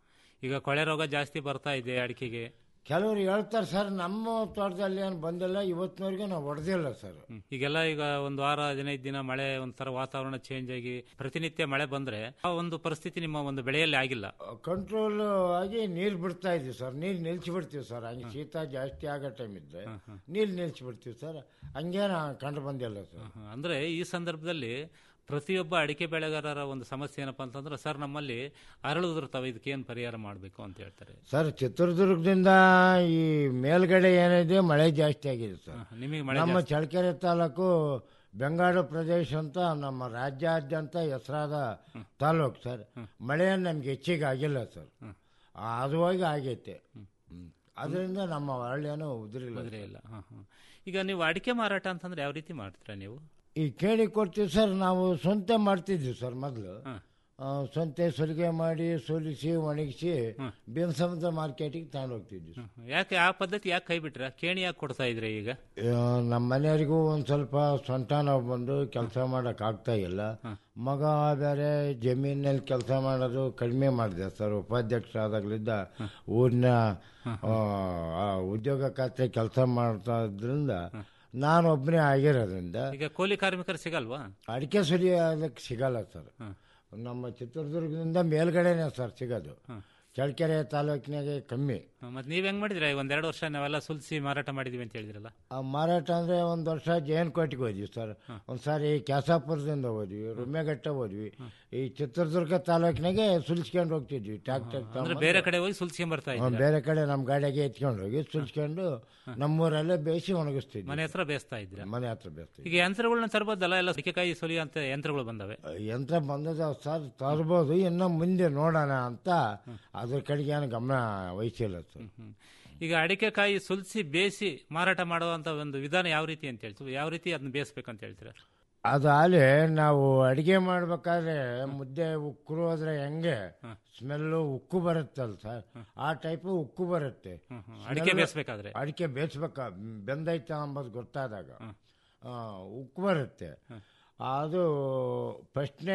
ಈಗ ಕೊಳೆ ರೋಗ ಜಾಸ್ತಿ ಬರ್ತಾ ಇದೆ ಅಡಿಕೆಗೆ ಕೆಲವರು ಹೇಳ್ತಾರೆ ಸರ್ ನಮ್ಮ ತೋಟದಲ್ಲಿ ಏನು ಬಂದಿಲ್ಲ ಇವತ್ತಿನವರೆಗೆ ನಾವು ಹೊಡೆದಿಲ್ಲ ಸರ್ ಈಗೆಲ್ಲ ಈಗ ಒಂದು ವಾರ ಹದಿನೈದು ದಿನ ಮಳೆ ಒಂಥರ ವಾತಾವರಣ ಚೇಂಜ್ ಆಗಿ ಪ್ರತಿನಿತ್ಯ ಮಳೆ ಬಂದ್ರೆ ಆ ಒಂದು ಪರಿಸ್ಥಿತಿ ನಿಮ್ಮ ಒಂದು ಬೆಳೆಯಲ್ಲಿ ಆಗಿಲ್ಲ ಕಂಟ್ರೋಲ್ ಆಗಿ ನೀರು ಬಿಡ್ತಾ ಇದ್ವಿ ಸರ್ ನೀರು ನಿಲ್ಸಿ ಬಿಡ್ತೀವಿ ಸರ್ ಹಂಗೆ ಶೀತ ಜಾಸ್ತಿ ಆಗೋ ಟೈಮ್ ಇದ್ರೆ ನೀರು ನಿಲ್ಸಿ ಬಿಡ್ತೀವಿ ಸರ್ ಹಂಗೇನ ಕಂಡು ಬಂದಿಲ್ಲ ಸರ್ ಅಂದ್ರೆ ಈ ಸಂದರ್ಭದಲ್ಲಿ ಪ್ರತಿಯೊಬ್ಬ ಅಡಿಕೆ ಬೆಳೆಗಾರರ ಒಂದು ಸಮಸ್ಯೆ ಏನಪ್ಪಾ ಅಂತಂದ್ರೆ ಸರ್ ನಮ್ಮಲ್ಲಿ ಅರಳು ಉದುರ್ತಾವೆ ಇದಕ್ಕೆ ಏನು ಪರಿಹಾರ ಮಾಡಬೇಕು ಅಂತ ಹೇಳ್ತಾರೆ ಸರ್ ಚಿತ್ರದುರ್ಗದಿಂದ ಈ ಮೇಲ್ಗಡೆ ಏನಿದೆ ಮಳೆ ಜಾಸ್ತಿ ಆಗಿದೆ ಸರ್ ನಿಮಗೆ ಮಳೆ ನಮ್ಮ ಜಾಸ್ತಿ. ಚಳ್ಳಕೆರೆ ತಾಲೂಕು ಬೆಂಗಾಡು ಪ್ರದೇಶ ಅಂತ ನಮ್ಮ ರಾಜ್ಯಾದ್ಯಂತ ಹೆಸರಾದ ತಾಲೂಕು ಸರ್ ಮಳೆ ನಮ್ಗೆ ಹೆಚ್ಚಿಗೆ ಆಗಿಲ್ಲ ಸರ್ ಅದು ಹೋಗಿ ಆಗೈತೆ ಅದರಿಂದ ನಮ್ಮ ಹಳ್ಳಿಯನ್ನು ಉದುರಿಲ್ಲ ಉದುರೇ ಇಲ್ಲ ಹ, ಹ. ಈಗ ನೀವು ಅಡಿಕೆ ಮಾರಾಟ ಅಂತಂದ್ರೆ ಯಾವ ರೀತಿ ಮಾಡ್ತೀರಾ ನೀವು ಈ ಕೇಳಿ ಕೊಡ್ತೀವಿ ಸರ್ ನಾವು ಸ್ವಂತ ಮಾಡ್ತಿದ್ವಿ ಸರ್ ಮೊದಲು ಆ, ಸ್ವಂತ ಸುಲಿಗೆ ಮಾಡಿ ಸೋಲಿಸಿ ಒಣಗಿಸಿ ಬೇನ್ಸಮುದ್ರ ಮಾರ್ಕೆಟಿಗೆ ತಗೊಂಡು ಹೋಗ್ತಿದ್ವಿ ಸರ್. ಯಾಕೆ ಆ ಪದ್ಧತಿ ಯಾಕೆ ಕೈ ಬಿಟ್ರ ಕೇಣಿ ಯಾಕೆ ಕೊಡ್ತಾ ಇದ್ರೆ ಈಗ ಆ, ನಮ್ಮ ಮನೆಯವರಿಗೂ ಒಂದು ಸ್ವಲ್ಪ ಸೊಂಟ ನೋವು ಬಂದು ಕೆಲಸ ಮಾಡಕ್ ಆಗ್ತಾ ಇಲ್ಲ ಮಗ ಬೇರೆ ಜಮೀನಲ್ಲಿ ಕೆಲಸ ಮಾಡೋದು ಕಡಿಮೆ ಮಾಡಿದೆ ಸರ್ ಉಪಾಧ್ಯಕ್ಷ ಆದಾಗಲಿದ್ದ ಊರಿನ ಆ, ಆ ಉದ್ಯೋಗ ಖಾತೆ ಕೆಲಸ ಮಾಡ್ತಾ ಇದ್ರಿಂದ ನಾನು ಒಬ್ಬನೇ ಆಗಿರೋದ್ರಿಂದ ಈಗ ಕೂಲಿ ಕಾರ್ಮಿಕರು ಸಿಗಲ್ವಾ ಅಡಿಕೆ ಸುಲಿಯೋದಕ್ಕೆ ಸಿಗಲ್ಲ ಸರ್ ನಮ್ಮ ಚಿತ್ರದುರ್ಗದಿಂದ ಮೇಲ್ಗಡೆನೆ ಸರ್ ಸಿಗೋದು ಚಳ್ಳಕೆರೆ ತಾಲೂಕಿನಾಗೆ ಕಮ್ಮಿ ಮತ್ತೆ ನೀವ್ ಹೆಂಗ್ ಮಾಡಿದ್ರೆ ಒಂದೆರಡು ವರ್ಷ ನಾವೆಲ್ಲ ಸುಲ್ಸಿ ಮಾರಾಟ ಮಾಡಿದೀವಿ ಅಂತ ಹೇಳಿದ್ರಲ್ಲ ಆ ಮಾರಾಟ ಅಂದ್ರೆ ಒಂದು ವರ್ಷ ಜೇನ್ಕೋಟಿಗೆ ಹೋದ್ವಿ ಸರ್ ಒಂದ್ಸಾರಿ ಕ್ಯಾಸಾಪುರದಿಂದ ಹೋದ್ವಿ ರುಮ್ಮೆಘಟ್ಟ ಹೋದ್ವಿ ಈ ಚಿತ್ರದುರ್ಗ ತಾಲೂಕಿನಾಗೆ ಸುಲ್ಸ್ಕೊಂಡು ಹೋಗ್ತಿದ್ವಿ ಟ್ರ್ಯಾಕ್ಟರ್ ಅಂದ್ರೆ ಬೇರೆ ಕಡೆ ಹೋಗಿ ಸುಲ್ಸ್ಕೊಂಡ್ ಬರ್ತಾ ಇದ್ದೀರಾ? ಬೇರೆ ಕಡೆ ನಮ್ಮ ಗಾಡಿಗೆ ಎತ್ಕೊಂಡು ಹೋಗಿ ಸುಲ್ಸ್ಕೊಂಡು ನಮ್ಮೂರಲ್ಲೇ ಬೇಯಿಸಿ ಒಣಗಿಸ್ತಿದ್ವಿ ಮನೆ ಹತ್ರ ಬೇಯಿಸ್ತಾ ಇದ್ರ ಮನೆ ಹತ್ರ ಬೇಯಿಸ್ತೀವಿ ಈಗ ಯಂತ್ರಗಳನ್ನ ತರಬಹುದಲ್ಲ ಎಲ್ಲ ಸಿಕ್ಕೆಕಾಯಿ ಸುಲಿ ಅಂತ ಯಂತ್ರಗಳು ಬಂದವೆ ಯಂತ್ರ ಬಂದದ ಸರ್ ತರ್ಬೋದು ಇನ್ನು ಮುಂದೆ ನೋಡೋಣ ಅಂತ ಅದ್ರ ಕಡೆಗೆ ಏನು ಗಮನ ವಹಿಸಿಲ್ಲ ಸರ್ ಈಗ ಅಡಿಕೆಕಾಯಿ ಸುಲ್ಸಿ ಬೇಯಿಸಿ ಮಾರಾಟ ಮಾಡುವಂತ ಒಂದು ವಿಧಾನ ಯಾವ ರೀತಿ ಅಂತ ಹೇಳ್ತೀವಿ ಯಾವ ರೀತಿ ಅದನ್ನ ಬೇಯಿಸ್ಬೇಕಂತ ಹೇಳ್ತೀರಾ ಅದು ಆಲೆ ನಾವು ಅಡಿಗೆ ಮಾಡ್ಬೇಕಾದ್ರೆ ಮುದ್ದೆ ಉಕ್ಕರು ಹೋದ್ರೆ ಹೆಂಗೆ ಸ್ಮೆಲ್ಲು ಉಕ್ಕು ಬರುತ್ತಲ್ಲ ಸರ್ ಆ ಟೈಪ್ ಉಕ್ಕು ಬರುತ್ತೆ ಅಡಿಕೆ Smell- ಬೇಯಿಸ್ಬೇಕಾದ್ರೆ? ಅಡಿಕೆ ಬೇಯಿಸ್ಬೇಕ ಬೆಂದೈತ ಅಂಬೋದು ಗೊತ್ತಾದಾಗ ಆ, ಉಕ್ಕು ಬರುತ್ತೆ ಅದು ಫಸ್ಟ್ನೇ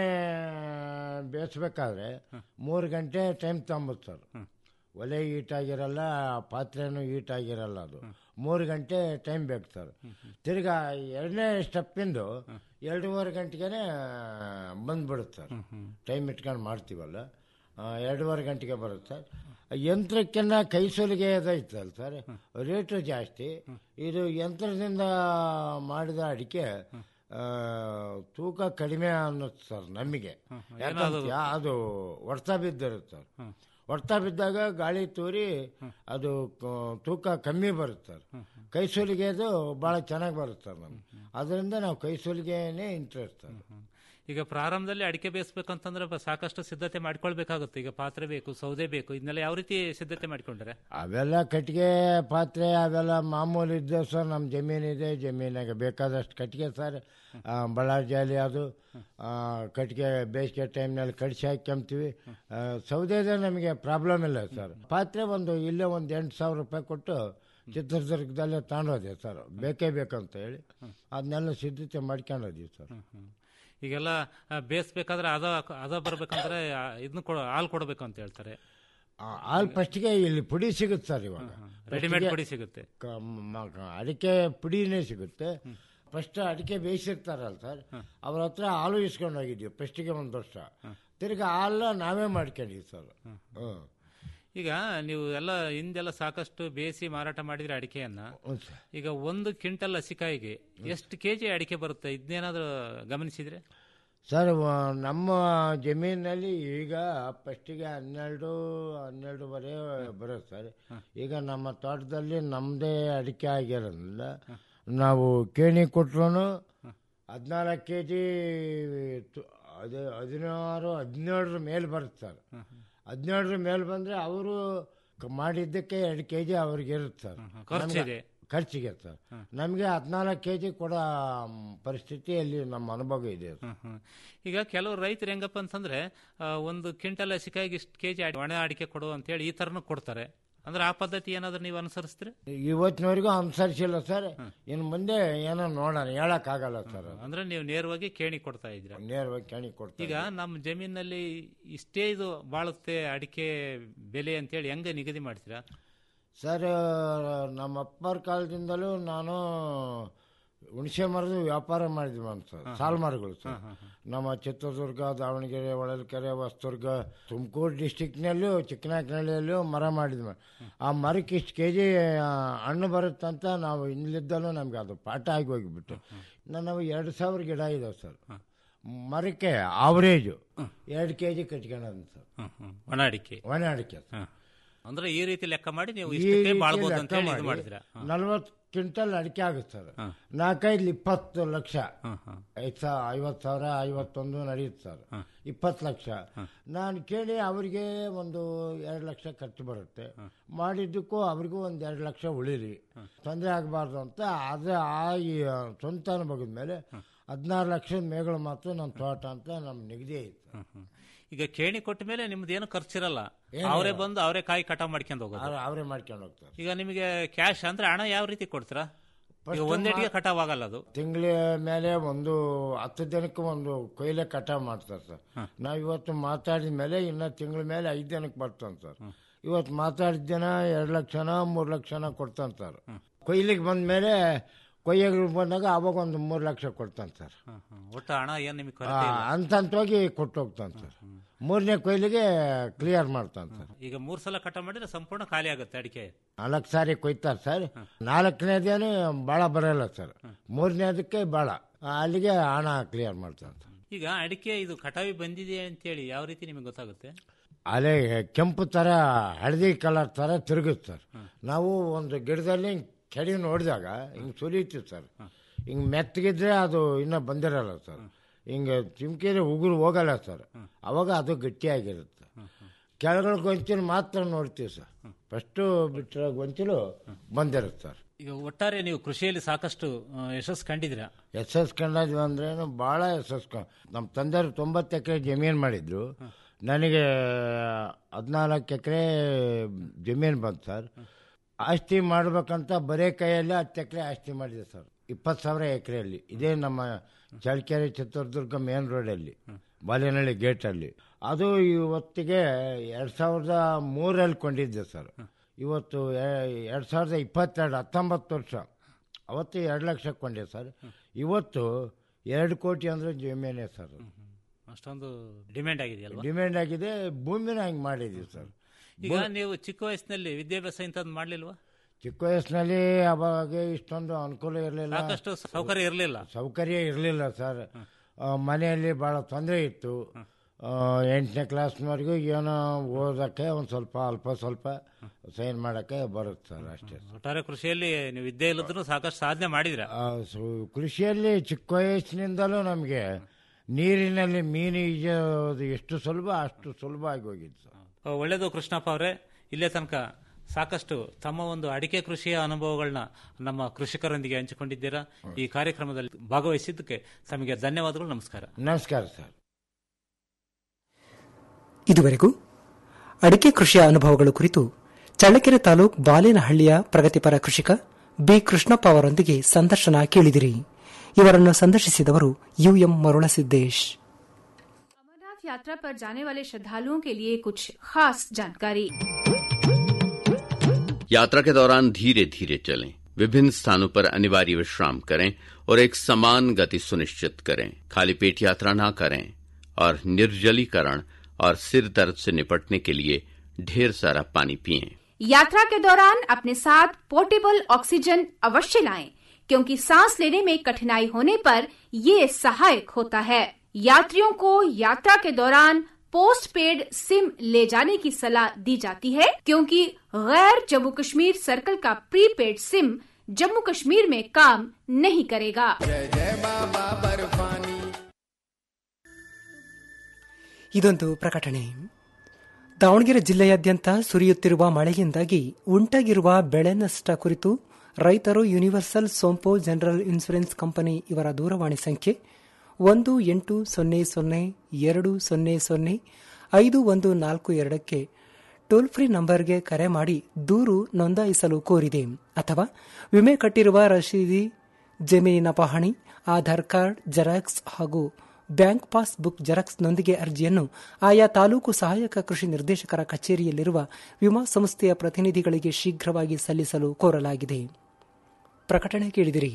ಬೇಯಿಸ್ಬೇಕಾದ್ರೆ ಮೂರು ಗಂಟೆ ಟೈಮ್ ತಗೊಂಬುತ್ತೆ ಸರ್ ಒಲೆ ಹೀಟ್ ಆಗಿರಲ್ಲ ಪಾತ್ರೆನೂ ಹೀಟ್ ಆಗಿರಲ್ಲ ಅದು ಮೂರು ಗಂಟೆ ಟೈಮ್ ಬೇಕು ಸರ್ ತಿರ್ಗಾ ಎರಡನೇ ಸ್ಟೆಪ್ಪಿಂದು ಎರಡೂವರೆ ಗಂಟೆಗೆ ಬಂದ್ಬಿಡುತ್ತೆ ಸರ್ ಟೈಮ್ ಇಟ್ಕೊಂಡು ಮಾಡ್ತೀವಲ್ಲ ಆ, ಎರಡೂವರೆ ಗಂಟೆಗೆ ಬರುತ್ತೆ ಸರ್ ಯಂತ್ರಕ್ಕಿನ್ನ ಕೈ ಸುಲಿಗೆ ಅದೈತಲ್ಲ ಸರ್ ರೇಟು ಜಾಸ್ತಿ ಇದು ಯಂತ್ರದಿಂದ ಮಾಡಿದ ಅಡಿಕೆ ಆ, ತೂಕ ಕಡಿಮೆ ಅನ್ನುತ್ತೆ ಸರ್ ನಮಗೆ ಯಾಕಂತ ಅದು ಹೊಡ್ತ ಬಿದ್ದಿರುತ್ತೆ ಸರ್ ಹೊಡ್ತ ಬಿದ್ದಾಗ ಗಾಳಿ ತೂರಿ ಅದು ಕ- ತೂಕ ಕಮ್ಮಿ ಬರುತ್ತೆ ಸರ್ ಕೈ ಸುಲಿಗೆದು ಭಾಳ ಚೆನ್ನಾಗಿ ಬರುತ್ತೆ ಸರ್ ನಮ್ಗೆ ಅದರಿಂದ ನಾವು ಕೈ ಸುಲಿಗೆನೇ ಇಂಟ್ರೆಸ್ಟ್ ಸರ್ ಈಗ ಪ್ರಾರಂಭದಲ್ಲಿ ಅಡಿಕೆ ಬೇಯಿಸ್ಬೇಕಂತಂದ್ರೆ ಬ- ಸಾಕಷ್ಟು ಸಿದ್ಧತೆ ಮಾಡ್ಕೊಳ್ಬೇಕಾಗುತ್ತೆ ಈಗ ಪಾತ್ರೆ ಬೇಕು ಸೌದೆ ಬೇಕು ಇದನ್ನೆಲ್ಲ ಯಾವ ರೀತಿ ಸಿದ್ಧತೆ ಮಾಡ್ಕೊಂಡ್ರೆ ಅವೆಲ್ಲ ಕಟ್ಟಿಗೆ ಪಾತ್ರೆ ಅವೆಲ್ಲ ಮಾಮೂಲಿ ಇದ್ದ ಸರ್ ನಮ್ಮ ಜಮೀನಿದೆ ಜಮೀನಾಗ ಬೇಕಾದಷ್ಟು ಕಟ್ಟಿಗೆ ಸರ್ ಆ, ಬಳ್ಳಾರಿ ಜಾಲಿ ಅದು ಆ, ಕಟ್ಟಿಗೆ ಬೇಸಿಗೆ ಟೈಮ್ನಲ್ಲಿ ಕಡಿಸಿ ಹಾಕ್ಕೊಂತೀವಿ ಆ, ಸೌದೆದೆ ನಮಗೆ ಪ್ರಾಬ್ಲಮ್ ಇಲ್ಲ ಸರ್ ಪಾತ್ರೆ ಒಂದು ಇಲ್ಲೇ ಒಂದು ಎಂಟು ಸಾವಿರ ರೂಪಾಯಿ ಕೊಟ್ಟು ಚಿತ್ರದುರ್ಗದಲ್ಲೇ ತಗೊಂಡೋದೆ ಸರ್ ಬೇಕೇ ಬೇಕಂತ ಹೇಳಿ ಅದನ್ನೆಲ್ಲ ಸಿದ್ಧತೆ ಮಾಡ್ಕೊಂಡೋದೀವಿ ಸರ್ ಈಗೆಲ್ಲ ಆ, ಬೇಯಿಸ್ಬೇಕಾದ್ರೆ ಅದ ಅದ ಬರ್ಬೇಕಂದ್ರೆ ಆ, ಇದನ್ನ ಕೊಡ ಹಾಲು ಕೊಡಬೇಕು ಅಂತ ಹೇಳ್ತಾರೆ ಹಾಲು ಫಸ್ಟ್ಗೆ ಇಲ್ಲಿ ಪುಡಿ ಸಿಗುತ್ತೆ ಸರ್ ಇವಾಗ ರೆಡಿಮೇಡ್ ಫಸ್ಟಿಗೆ ಪುಡಿ ಸಿಗುತ್ತೆ ಕ- ಮ- ಕ- ಅಡಿಕೆ ಪುಡಿನೇ ಸಿಗುತ್ತೆ ಫಸ್ಟ್ ಅಡಿಕೆ ಬೇಯಿಸಿರ್ತಾರಲ್ಲ ಸರ್ ಅವ್ರ ಹತ್ರ ಹಾಲು ಇಸ್ಕೊಂಡು ಹೋಗಿದ್ವಿ ಫಸ್ಟಿಗೆ ಒಂದು ವರ್ಷ ತಿರ್ಗಿ ಹಾಲು ನಾವೇ ಮಾಡ್ಕೊಂಡಿದ್ವಿ ಸರ್ ಹ್ಞೂ ಈಗ ನೀವು ಎಲ್ಲ ಹಿಂದೆಲ್ಲ ಸಾಕಷ್ಟು ಬೇಯಿಸಿ ಮಾರಾಟ ಮಾಡಿದ್ರೆ ಅಡಿಕೆಯನ್ನ ಈಗ ಒಂದು ಕ್ವಿಂಟಲ್ ಹಸಿಕಾಯಿಗೆ ಎಷ್ಟು ಕೆಜಿ ಅಡಿಕೆ ಬರುತ್ತೆ ಇದನ್ನೇನಾದ್ರೂ ಗಮನಿಸಿದ್ರೆ ಸರ್ ವ- ನಮ್ಮ ಜಮೀನಲ್ಲಿ ಈಗ ಫಸ್ಟಿಗೆ ಹನ್ನೆರಡು ಹನ್ನೆರಡುವರೆ ಬರುತ್ತೆ ಸರ್ ಈಗ ನಮ್ಮ ತೋಟದಲ್ಲಿ ನಮ್ಮದೇ ಅಡಿಕೆ ಆಗಿರೋದ್ರಿಂದ ನಾವು ಕೇಣಿ ಕೊಟ್ರು ಹದಿನಾಲ್ಕು ಕೆ ಜಿ ಅದು ಹದಿನಾರು ಹದಿನೇಳರ ಮೇಲೆ ಬರುತ್ತೆ ಸರ್ ಹದಿನೇಳರ ಮೇಲೆ ಬಂದರೆ ಅವರು ಮಾಡಿದ್ದಕ್ಕೆ ಎರಡು ಕೆ ಜಿ ಅವ್ರಿಗೆ ಇರುತ್ತೆ ಸರ್ ಖರ್ಚಿದೆ. ನಮ್ಗೆ- ಖರ್ಚಿಗೆ ಸರ್ ನಮಗೆ ಹದಿನಾಲ್ಕು ಕೆ ಜಿ ಕೊಡೋ ಮ್, ಪರಿಸ್ಥಿತಿಯಲ್ಲಿ ನಮ್ಮ ಅನುಭವ ಇದೆ ಸರ್. ಈಗ ಕೆಲವು ರೈತರು ಹೆಂಗಪ್ಪ ಅಂತಂದ್ರೆ ಆ, ಒಂದು ಕ್ವಿಂಟಲ್ ಹಸಿಕಾಯಿಗೆ ಇಷ್ಟು ಕೆಜಿ ಒಣ ಅಡಿಕೆ ಕೊಡು ಅಂತ ಹೇಳಿ ಈ ತರನು ಕೊಡ್ತಾರೆ ಅಂದ್ರೆ ಆ ಪದ್ಧತಿ ಏನಾದ್ರೂ ನೀವು ಅನುಸರಿಸ್ತೀರಿ ಇವತ್ತಿನವರೆಗೂ ಅನುಸರಿಸಿಲ್ಲ ಸರ್ ಇನ್ನು ಮುಂದೆ ಏನೋ ನೋಡೋಣ ಹೇಳಕ್ಕಾಗಲ್ಲ ಸರ್ ಅದು. ಅಂದ್ರೆ ನೀವು ನೇರವಾಗಿ ಕೇಣಿ ಕೊಡ್ತಾ ಇದ್ದೀರಾ ನೇರವಾಗಿ ಕೇಣಿ ಕೊಡ್ತೀವಿ ಈಗ ನಮ್ಮ ಜಮೀನಲ್ಲಿ ಇಷ್ಟೇ ಇದು ಬಾಳುತ್ತೆ ಅಡಿಕೆ ಬೆಲೆ ಅಂತೇಳಿ ಹೆಂಗೆ ನಿಗದಿ ಮಾಡ್ತೀರಾ ಸರ್ ನಮ್ಮ ಅಪ್ಪರ ಕಾಲದಿಂದಲೂ ನಾನು ಹುಣಸೆ ಮರದ ವ್ಯಾಪಾರ ಮಾಡಿದ್ವಿ ಅಂತ ಸರ್ ಸಾಲು ಮರಗಳು ಸರ್ ನಮ್ಮ ಚಿತ್ರದುರ್ಗ ದಾವಣಗೆರೆ ಹೊಳಲ್ಕೆರೆ ಹೊಸದುರ್ಗ ತುಮಕೂರು ಡಿಸ್ಟಿಕ್ನಲ್ಲೂ ಚಿಕ್ಕನಾಯಕನಹಳ್ಳಿಯಲ್ಲೂ ಮರ ಮಾಡಿದ್ವಿ ಆ ಮರಕ್ಕೆ ಇಷ್ಟು ಕೆ ಜಿ ಹಣ್ಣು ಬರುತ್ತಂತ ನಾವು ಇನ್ನಿದ್ದಲ್ಲೂ ನಮ್ಗೆ ಅದು ಪಾಠ ಆಗಿ ಹೋಗಿಬಿಟ್ಟು ನಾವು ಎರಡು ಸಾವಿರ ಗಿಡ ಇದಾವೆ ಸರ್ ಮರಕ್ಕೆ ಆವರೇಜು ಎರಡು ಕೆ ಜಿ ಕಟ್ಕೊಳ್ಳೋದು ಸರ್ ಒಣ ಅಡಿಕೆ ಒಣ ಅಡಿಕೆ ಸರ್. ಅಂದ್ರೆ ಈ ರೀತಿ ಲೆಕ್ಕ ಮಾಡಿ ನೀವು ಈ ಇಷ್ಟಕ್ಕೆ ರೀತಿ ಬಾಳ್ಬೋದು ಲೆಕ್ಕ ಅಂತ ಹೇಳಿ ಇದು ಮಾಡಿ ಮಾಡಿದಿರಾ ನಲ್ವತ್ತು ಕ್ವಿಂಟಲ್ ಅಡಿಕೆ ಆಗುತ್ತೆ ಸರ್ ನಾಲ್ಕೈದು ಇಪ್ಪತ್ತು ಲಕ್ಷ ಐದು ಸಾವಿರ ಐವತ್ತು ಸಾವಿರ ಐವತ್ತೊಂದು ನಡೆಯುತ್ತೆ ಸರ್ ಇಪ್ಪತ್ತು ಲಕ್ಷ ನಾನು ಕೇಳಿ ಅವರಿಗೆ ಒಂದು ಎರಡು ಲಕ್ಷ ಖರ್ಚು ಬರುತ್ತೆ ಮಾಡಿದ್ದಕ್ಕೂ ಅವ್ರಿಗೂ ಒಂದು ಎರಡು ಲಕ್ಷ ಉಳಿರಿ ತೊಂದರೆ ಆಗಬಾರ್ದು ಅಂತ ಅದೇ ಆ ಈ ಸ್ವಂತ ಅನುಭವದ ಮೇಲೆ ಹದಿನಾರು ಲಕ್ಷದ ಮೇಗಳು ಮಾತ್ರ ನಮ್ಮ ತೋಟ ಅಂತ ನಮ್ಮ ನಿಗದಿ ಐತೆ ಈಗ ಕೇಣಿ ಕೊಟ್ಟ ಮೇಲೆ ನಿಮ್ದು ಏನು ಖರ್ಚಿರಲ್ಲ ಏನಿಲ್ಲ. ಅವರೇ ಬಂದು ಅವರೇ ಕಾಯಿ ಕಟಾವ್ ಮಾಡ್ಕೊಂಡು ಹೋಗೋದು ಅವ್ರು- ಅವರೇ ಮಾಡ್ಕೊಂಡು ಹೋಗ್ತಾರೆ ಈಗ ನಿಮಗೆ ಕ್ಯಾಶ್ ಅಂದ್ರೆ ಹಣ ಯಾವ ರೀತಿ ಕೊಡ್ತೀರಾ ಈಗ First ಒಂದೇಟಿಗೆ ಮಾ- ಕಟಾವ್ ಆಗಲ್ಲ ಅದು ತಿಂಗಳ ಮೇಲೆ ಒಂದು ಹತ್ತು ದಿನಕ್ಕೆ ಒಂದು ಕೊಯ್ಲೆ ಕಟಾವ್ ಮಾಡ್ತಾರೆ ಸರ್ ನಾವು ಇವತ್ತು ಮಾತಾಡಿದ ಮೇಲೆ ಇನ್ನು ತಿಂಗಳ ಮೇಲೆ ಐದು ದಿನಕ್ಕೆ ಬರ್ತಾನೆ ಸರ್ ಇವತ್ತು ಮಾತಾಡಿದ ದಿನ ಎರಡು ಲಕ್ಷನ ಮೂರು ಲಕ್ಷನ ಕೊಡ್ತಾನೆ ಸರ್ ಕೊಯ್ಲಿಗೆ ಬಂದ ಮೇಲೆ ಕೊಯ್ಯಗಳು ಬಂದಾಗ ಅವಾಗ ಒಂದು ಮೂರು ಲಕ್ಷ ಕೊಡ್ತಾನೆ ಸರ್ ಒಟ್ಟು ಹಣ ಏನ್ ನಿಮಗೆ ಆ, ಕೊರತೆ ಇಲ್ಲ ಹಂತ ಹಂತವಾಗಿ ಕೊಟ್ಟು ಹೋಗ್ತಾನೆ ಸರ್ ಮೂರನೇ ಕೊಯ್ಲಿಗೆ ಕ್ಲಿಯರ್ ಮಾಡ್ತಾನೆ ಸರ್ ಈಗ ಮೂರ್ ಸಲ ಕಟಾವ್ ಮಾಡಿದ್ರೆ ಸಂಪೂರ್ಣ ಖಾಲಿ ಆಗುತ್ತೆ ಅಡಿಕೆ ನಾಲ್ಕು ಸಾರಿ ಕೊಯ್ತಾರೆ ಸರ್ ನಾಲ್ಕನೇದೇನು ಭಾಳ ಬರೋಲ್ಲ ಸರ್ ಮೂರನೇದಕ್ಕೆ ಭಾಳ ಅಲ್ಲಿಗೆ ಹಣ ಕ್ಲಿಯರ್ ಮಾಡ್ತಾನೆ ಸರ್ ಈಗ ಅಡಿಕೆ ಇದು ಕಟಾವಿ ಬಂದಿದೆ ಅಂತೇಳಿ ಯಾವ ರೀತಿ ನಿಮಗೆ ಗೊತ್ತಾಗುತ್ತೆ ಅಲೆ ಕೆಂಪು ಥರ ಹಳದಿ ಕಲರ್ ಥರ ತಿರುಗುತ್ತೆ ಸರ್ ನಾವು ಒಂದು ಗಿಡದಲ್ಲಿ ಹಿಂಗ್ ಕೆಡಿ ನೋಡಿದಾಗ ಹಿಂಗೆ ಸುಲಿತೀವಿ ಸರ್ ಹಿಂಗೆ ಮೆತ್ತಗಿದ್ರೆ ಅದು ಇನ್ನೂ ಬಂದಿರಲ್ಲ ಸರ್ ಹಿಂಗೆ ಚಿಮ್ಕಿದ್ರೆ ಉಗುರು ಹೋಗಲ್ಲ ಸರ್ ಅವಾಗ ಅದು ಗಟ್ಟಿಯಾಗಿರುತ್ತೆ ಕೆಳಗಡೆ ಗೊಂಚಲು ಮಾತ್ರ ನೋಡ್ತೀವಿ ಸರ್ ಫಸ್ಟು ಬಿಟ್ಟರೆ ಗೊಂಚಲು ಬಂದಿರುತ್ತೆ ಸರ್ ಈಗ ಒಟ್ಟಾರೆ ನೀವು ಕೃಷಿಯಲ್ಲಿ ಸಾಕಷ್ಟು ಆ, ಯಶಸ್ಸು ಕಂಡಿದ್ದೀರಾ ಯಶಸ್ ಕಂಡದ್ವಿ ಅಂದ್ರೇನು ಭಾಳ ಯಶಸ್ ನಮ್ಮ ತಂದೆಯವರು ತೊಂಬತ್ತು ಎಕರೆ ಜಮೀನು ಮಾಡಿದ್ರು ನನಗೆ ಹದಿನಾಲ್ಕು ಎಕರೆ ಜಮೀನು ಬಂತು ಸರ್ ಆಸ್ತಿ ಮಾಡ್ಬೇಕಂತ ಬರೇ ಕೈಯಲ್ಲಿ ಹತ್ತು ಎಕರೆ ಆಸ್ತಿ ಮಾಡಿದೆ ಸರ್ ಇಪ್ಪತ್ತು ಸಾವಿರ ಎಕರೆಯಲ್ಲಿ ಇದೇ ನಮ್ಮ ಚಳ್ಳಕೆರೆ ಚಿತ್ರದುರ್ಗ ಮೇನ್ ರೋಡಲ್ಲಿ ಬಾಲೇನಹಳ್ಳಿ ಗೇಟಲ್ಲಿ ಅದು ಇವತ್ತಿಗೆ ಎರಡು ಸಾವಿರದ ಮೂರಲ್ಲಿ ಕೊಂಡಿದ್ದೆ ಸರ್ ಇವತ್ತು ಎರಡು ಸಾವಿರದ ಇಪ್ಪತ್ತೆರಡು ಹತ್ತೊಂಬತ್ತು ವರ್ಷ ಅವತ್ತು ಎರಡು ಲಕ್ಷ ಕೊಂಡೆ ಸರ್ ಇವತ್ತು ಎರಡು ಕೋಟಿ ಅಂದರೆ ಜಮೀನೇ ಸರ್ ಅಷ್ಟೊಂದು ಡಿಮ್ಯಾಂಡ್ ಆಗಿದೆಯಲ್ವಾ ಡಿಮ್ಯಾಂಡ್ ಆಗಿದೆ ಭೂಮಿನ ಹಂಗೆ ಮಾಡಿದ್ದೀವಿ ಸರ್ ಈಗ ನೀವು ಚಿಕ್ಕ ವಯಸ್ಸಿನಲ್ಲಿ ವಿದ್ಯಾಭ್ಯಾಸ ಇಂಥದ್ದು ಮಾಡ್ಲಿಲ್ವಾ ಚಿಕ್ಕ ವಯಸ್ಸಿನಲ್ಲಿ ಅವಾಗ ಇಷ್ಟೊಂದು ಅನುಕೂಲ ಇರಲಿಲ್ಲ ಸಾಕಷ್ಟು ಸೌಕರ್ಯ ಇರಲಿಲ್ಲ ಸೌಕರ್ಯ ಇರಲಿಲ್ಲ ಸರ್ ಆ, ಮನೆಯಲ್ಲಿ ಭಾಳ ತೊಂದರೆ ಇತ್ತು ಆ, ಎಂಟನೇ ಕ್ಲಾಸ್ನವರೆಗೂ ಏನೋ ಓದೋಕ್ಕೆ ಒಂದು ಸ್ವಲ್ಪ ಅಲ್ಪ ಸ್ವಲ್ಪ ಸೈನ್ ಮಾಡೋಕ್ಕೆ ಬರುತ್ತೆ ಸರ್ ಅಷ್ಟೇ ಒಟ್ಟಾರೆ ಕೃಷಿಯಲ್ಲಿ ನೀವು ವಿದ್ಯೆ ಇಲ್ಲದ್ರೂ ಸಾಕಷ್ಟು ಸಾಧನೆ ಮಾಡಿದ್ರ ಆ, ಸು- ಕೃಷಿಯಲ್ಲಿ ಚಿಕ್ಕ ವಯಸ್ಸಿನಿಂದಲೂ ನಮಗೆ ನೀರಿನಲ್ಲಿ ಮೀನು ಈಜೋದು ಎಷ್ಟು ಸುಲಭ ಅಷ್ಟು ಸುಲಭ ಆಗಿ ಹೋಗಿದ್ದು ಸರ್ ಒಳ್ಳೆಯದು ಕೃಷ್ಣಪ್ಪ ಅವರೇ ಇಲ್ಲೇ ತನಕ ಸಾಕಷ್ಟು ತಮ್ಮ ಒಂದು ಅಡಿಕೆ ಕೃಷಿಯ ಅನುಭವಗಳನ್ನ ನಮ್ಮ ಕೃಷಿಕರೊಂದಿಗೆ ಹಂಚಿಕೊಂಡಿದ್ದೀರಾ ಈ ಕಾರ್ಯಕ್ರಮದಲ್ಲಿ ಭಾಗವಹಿಸಿದ್ದಕ್ಕೆ ತಮಗೆ ಧನ್ಯವಾದಗಳು ನಮಸ್ಕಾರ ನಮಸ್ಕಾರ ಸರ್ ಇದುವರೆಗೂ ಅಡಿಕೆ ಕೃಷಿಯ ಅನುಭವಗಳು ಕುರಿತು ಚಳ್ಳಕೆರೆ ತಾಲೂಕ್ ಬಾಲೇನಹಳ್ಳಿಯ ಪ್ರಗತಿಪರ ಕೃಷಿಕ ಬಿ ಕೃಷ್ಣಪ್ಪ ಅವರೊಂದಿಗೆ ಸಂದರ್ಶನ ಕೇಳಿದಿರಿ ಇವರನ್ನು ಸಂದರ್ಶಿಸಿದವರು ಯುಎಂ ಮರುಳಸಿದ್ದೇಶ್ अमरनाथ यात्रा पर जाने वाले श्रद्धालुओं के लिए कुछ खास जानकारी यात्रा के दौरान धीरे धीरे चलें विभिन्न स्थानों पर अनिवार्य विश्राम करें और एक समान गति सुनिश्चित करें खाली पेट यात्रा न करें और निर्जलीकरण और सिर दर्द से निपटने के लिए ढेर सारा पानी पिएं यात्रा के दौरान अपने साथ पोर्टेबल ऑक्सीजन अवश्य लाएं क्योंकि सांस लेने में कठिनाई होने पर ये सहायक होता है यात्रियों को यात्रा के दौरान पोस्ट पेड सिम ले जाने की सलाह दी जाती है क्योंकि गैर जम्मू कश्मीर सर्कल का प्रीपेड सिम जम्मू कश्मीर में काम नहीं करेगा ಇದೊಂದು ಪ್ರಕಟಣೆ ದಾವಣಗೆರೆ ಜಿಲ್ಲೆಯಾದ್ಯಂತ ಸುರಿಯುತ್ತಿರುವ ಮಳೆಯಿಂದಾಗಿ ಉಂಟಾಗಿರುವ ಬೆಳೆ ನಷ್ಟ ಕುರಿತು ರೈತರು Universal Sompo General Insurance Company ಇವರ ದೂರವಾಣಿ ಸಂಖ್ಯೆ ಒಂದು ಎಂಟು ಸೊನ್ನೆ ಸೊನ್ನೆ ಎರಡು ಸೊನ್ನೆ ಸೊನ್ನೆ ಐದು ಒಂದು ನಾಲ್ಕು ಎರಡಕ್ಕೆ ಟೋಲ್ ಫ್ರೀ ನಂಬರ್ಗೆ ಕರೆ ಮಾಡಿ ದೂರು ನೋಂದಾಯಿಸಲು ಕೋರಿದೆ ಅಥವಾ ವಿಮೆ ಕಟ್ಟಿರುವ ರಶೀದಿ ಜಮೀನಿನ ಪಹಣಿ ಆಧಾರ್ ಕಾರ್ಡ್ ಜೆರಾಕ್ಸ್ ಹಾಗೂ ಬ್ಯಾಂಕ್ ಪಾಸ್ ಬುಕ್ ಜೆರಾಕ್ಸ್ನೊಂದಿಗೆ ಅರ್ಜಿಯನ್ನು ಆಯಾ ತಾಲೂಕು ಸಹಾಯಕ ಕೃಷಿ ನಿರ್ದೇಶಕರ ಕಚೇರಿಯಲ್ಲಿರುವ ವಿಮಾ ಸಂಸ್ಥೆಯ ಪ್ರತಿನಿಧಿಗಳಿಗೆ ಶೀಘ್ರವಾಗಿ ಸಲ್ಲಿಸಲು ಕೋರಲಾಗಿದೆ ಪ್ರಕಟಣೆ ಕೇಳಿದಿರಿ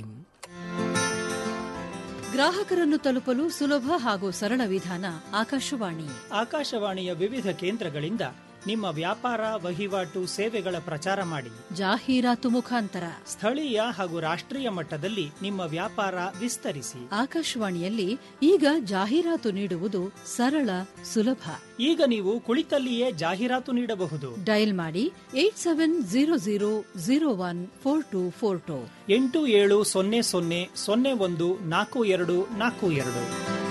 ಗ್ರಾಹಕರನ್ನು ತಲುಪಲು ಸುಲಭ ಹಾಗೂ ಸರಳ ವಿಧಾನ ಆಕಾಶವಾಣಿ ಆಕಾಶವಾಣಿಯ ವಿವಿಧ ಕೇಂದ್ರಗಳಿಂದ ನಿಮ್ಮ ವ್ಯಾಪಾರ ವಹಿವಾಟು ಸೇವೆಗಳ ಪ್ರಚಾರ ಮಾಡಿ ಜಾಹೀರಾತು ಮುಖಾಂತರ ಸ್ಥಳೀಯ ಹಾಗೂ ರಾಷ್ಟ್ರೀಯ ಮಟ್ಟದಲ್ಲಿ ನಿಮ್ಮ ವ್ಯಾಪಾರ ವಿಸ್ತರಿಸಿ ಆಕಾಶವಾಣಿಯಲ್ಲಿ ಈಗ ಜಾಹೀರಾತು ನೀಡುವುದು ಸರಳ ಸುಲಭ ಈಗ ನೀವು ಕುಳಿತಲ್ಲಿಯೇ ಜಾಹೀರಾತು ನೀಡಬಹುದು ಡಯಲ್ ಮಾಡಿ eight seven zero zero zero one four two four two ಎಂಟು ಏಳು ಸೊನ್ನೆ ಸೊನ್ನೆ ಸೊನ್ನೆ ಒಂದು ನಾಲ್ಕು ಎರಡು ನಾಲ್ಕು ಎರಡು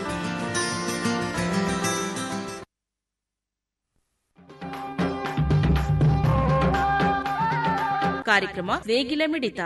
ಕಾರ್ಯಕ್ರಮ ನೇಗಿಲ ಮಿಡಿತ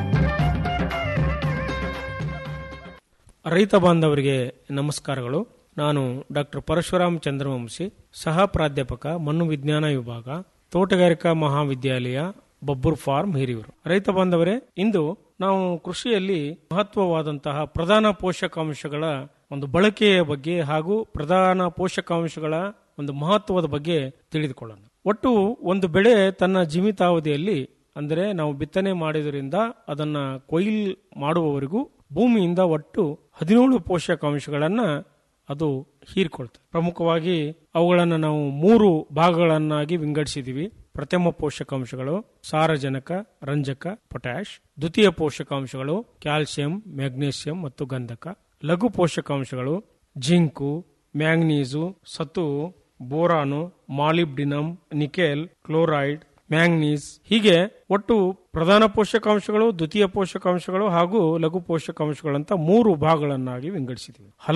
ರೈತ ಬಾಂಧವರಿಗೆ ನಮಸ್ಕಾರಗಳು ನಾನು ಡಾಕ್ಟರ್ ಪರಶುರಾಮ್ ಚಂದ್ರವಂಶಿ ಸಹ ಪ್ರಾಧ್ಯಾಪಕ ಮಣ್ಣು ವಿಜ್ಞಾನ ವಿಭಾಗ ತೋಟಗಾರಿಕಾ ಮಹಾವಿದ್ಯಾಲಯ ಬಬ್ಬೂರ್ ಫಾರ್ಮ್ ಹಿರಿಯೂರು ರೈತ ಬಾಂಧವರೇ ಇಂದು ನಾವು ಕೃಷಿಯಲ್ಲಿ ಮಹತ್ವವಾದಂತಹ ಪ್ರಧಾನ ಪೋಷಕಾಂಶಗಳ ಒಂದು ಬಳಕೆಯ ಬಗ್ಗೆ ಹಾಗೂ ಪ್ರಧಾನ ಪೋಷಕಾಂಶಗಳ ಒಂದು ಮಹತ್ವದ ಬಗ್ಗೆ ತಿಳಿದುಕೊಳ್ಳೋಣ ಒಟ್ಟು ಒಂದು ಬೆಳೆ ತನ್ನ ಜೀವಿತಾವಧಿಯಲ್ಲಿ ಅಂದರೆ ನಾವು ಬಿತ್ತನೆ ಮಾಡಿದ್ರಿಂದ ಅದನ್ನ ಕೊಯ್ಲ್ ಮಾಡುವವರೆಗೂ ಭೂಮಿಯಿಂದ ಒಟ್ಟು ಹದಿನೇಳು ಪೋಷಕಾಂಶಗಳನ್ನ ಅದು ಹೀರ್ಕೊಳ್ತದೆ ಪ್ರಮುಖವಾಗಿ ಅವುಗಳನ್ನು ನಾವು ಮೂರು ಭಾಗಗಳನ್ನಾಗಿ ವಿಂಗಡಿಸಿದೀವಿ ಪ್ರಥಮ ಪೋಷಕಾಂಶಗಳು ಸಾರಜನಕ ರಂಜಕ ಪೊಟ್ಯಾಶ್ ದ್ವಿತೀಯ ಪೋಷಕಾಂಶಗಳು ಕ್ಯಾಲ್ಸಿಯಂ ಮ್ಯಾಗ್ನೀಸಿಯಂ ಮತ್ತು ಗಂಧಕ ಲಘು ಪೋಷಕಾಂಶಗಳು ಜಿಂಕು ಮ್ಯಾಂಗ್ನೀಸು ಸತು boron molybdenum nickel chloride manganese ಹೀಗೆ ಒಟ್ಟು ಪ್ರಧಾನ ಪೋಷಕಾಂಶಗಳು ದ್ವಿತೀಯ ಪೋಷಕಾಂಶಗಳು ಹಾಗೂ ಲಘು ಪೋಷಕಾಂಶಗಳಂತ ಮೂರು ಭಾಗಗಳನ್ನಾಗಿ ವಿಂಗಡಿಸಿದ್ದೀವಿ